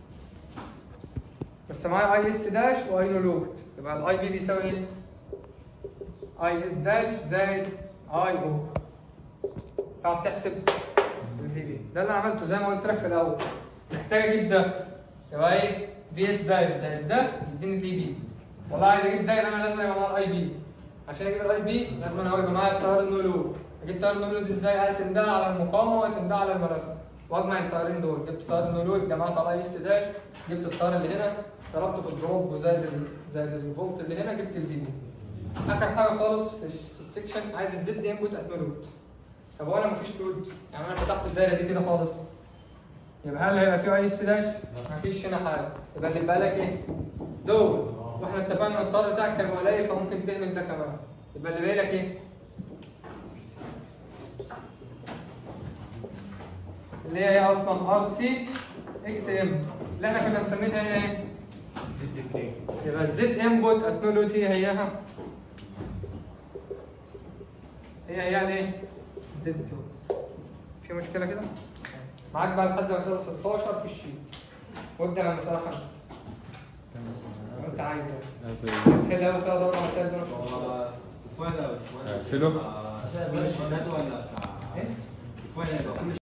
بس معايا اي اس داش واي نو لود يبقى الاي بي بيساوي ايه؟ اي اس داش زائد اي او تعرف تحسب الفي بي ده اللي عملته زي ما قلت لك في الاول محتاج اجيب ده يبقى ايه في اس داش زائد ده يديني الاي بي والله عايز اجيب ده يبقى انا لازم يبقى معايا الاي بي عشان اجيب الاي بي لازم انا يبقى معايا التيار النو لود اجيب التيار النو لود ازاي اقسم ده على المقاومه واقسم ده على الملف واجمع التيارين دول جبت تيار النو لود جمعت على اي اس داش جبت التيار اللي هنا ضربته في الدروب وزائد ال- زائد الفولت اللي هنا جبت الفي بي اخر حاجه خالص في الش- في السكشن عايز الزد انبوت ات لود طب هو انا مفيش لود يعني انا فتحت الدايره دي كده خالص يبقى هل هيبقى في اي اس داش؟ مفيش هنا حاجه يبقى اللي بقى لك ايه؟ دول واحنا اتفقنا ان الطار بتاعك هيبقى قليل فممكن تهمل ده كمان يبقى اللي باقي لك ايه؟ اللي هي ايه اصلا ار سي اكس ام اللي احنا كنا مسمينها هنا ايه؟ يبقى الزد انبوت ات نو لود هي هيها هي هي يعني ايه؟ زد في مشكله كده؟ معاك بقى لحد مسألة 16 في الشيت وابدأ على مسألة 5 لو انت عايز يعني. بس كده لو فيها ضربة مسائل دول هو الفايل يا باشمهندس اقفله آه، مسائل كل بس. الشهادات ولا بتاع ايه؟ الفايل هيبقى كل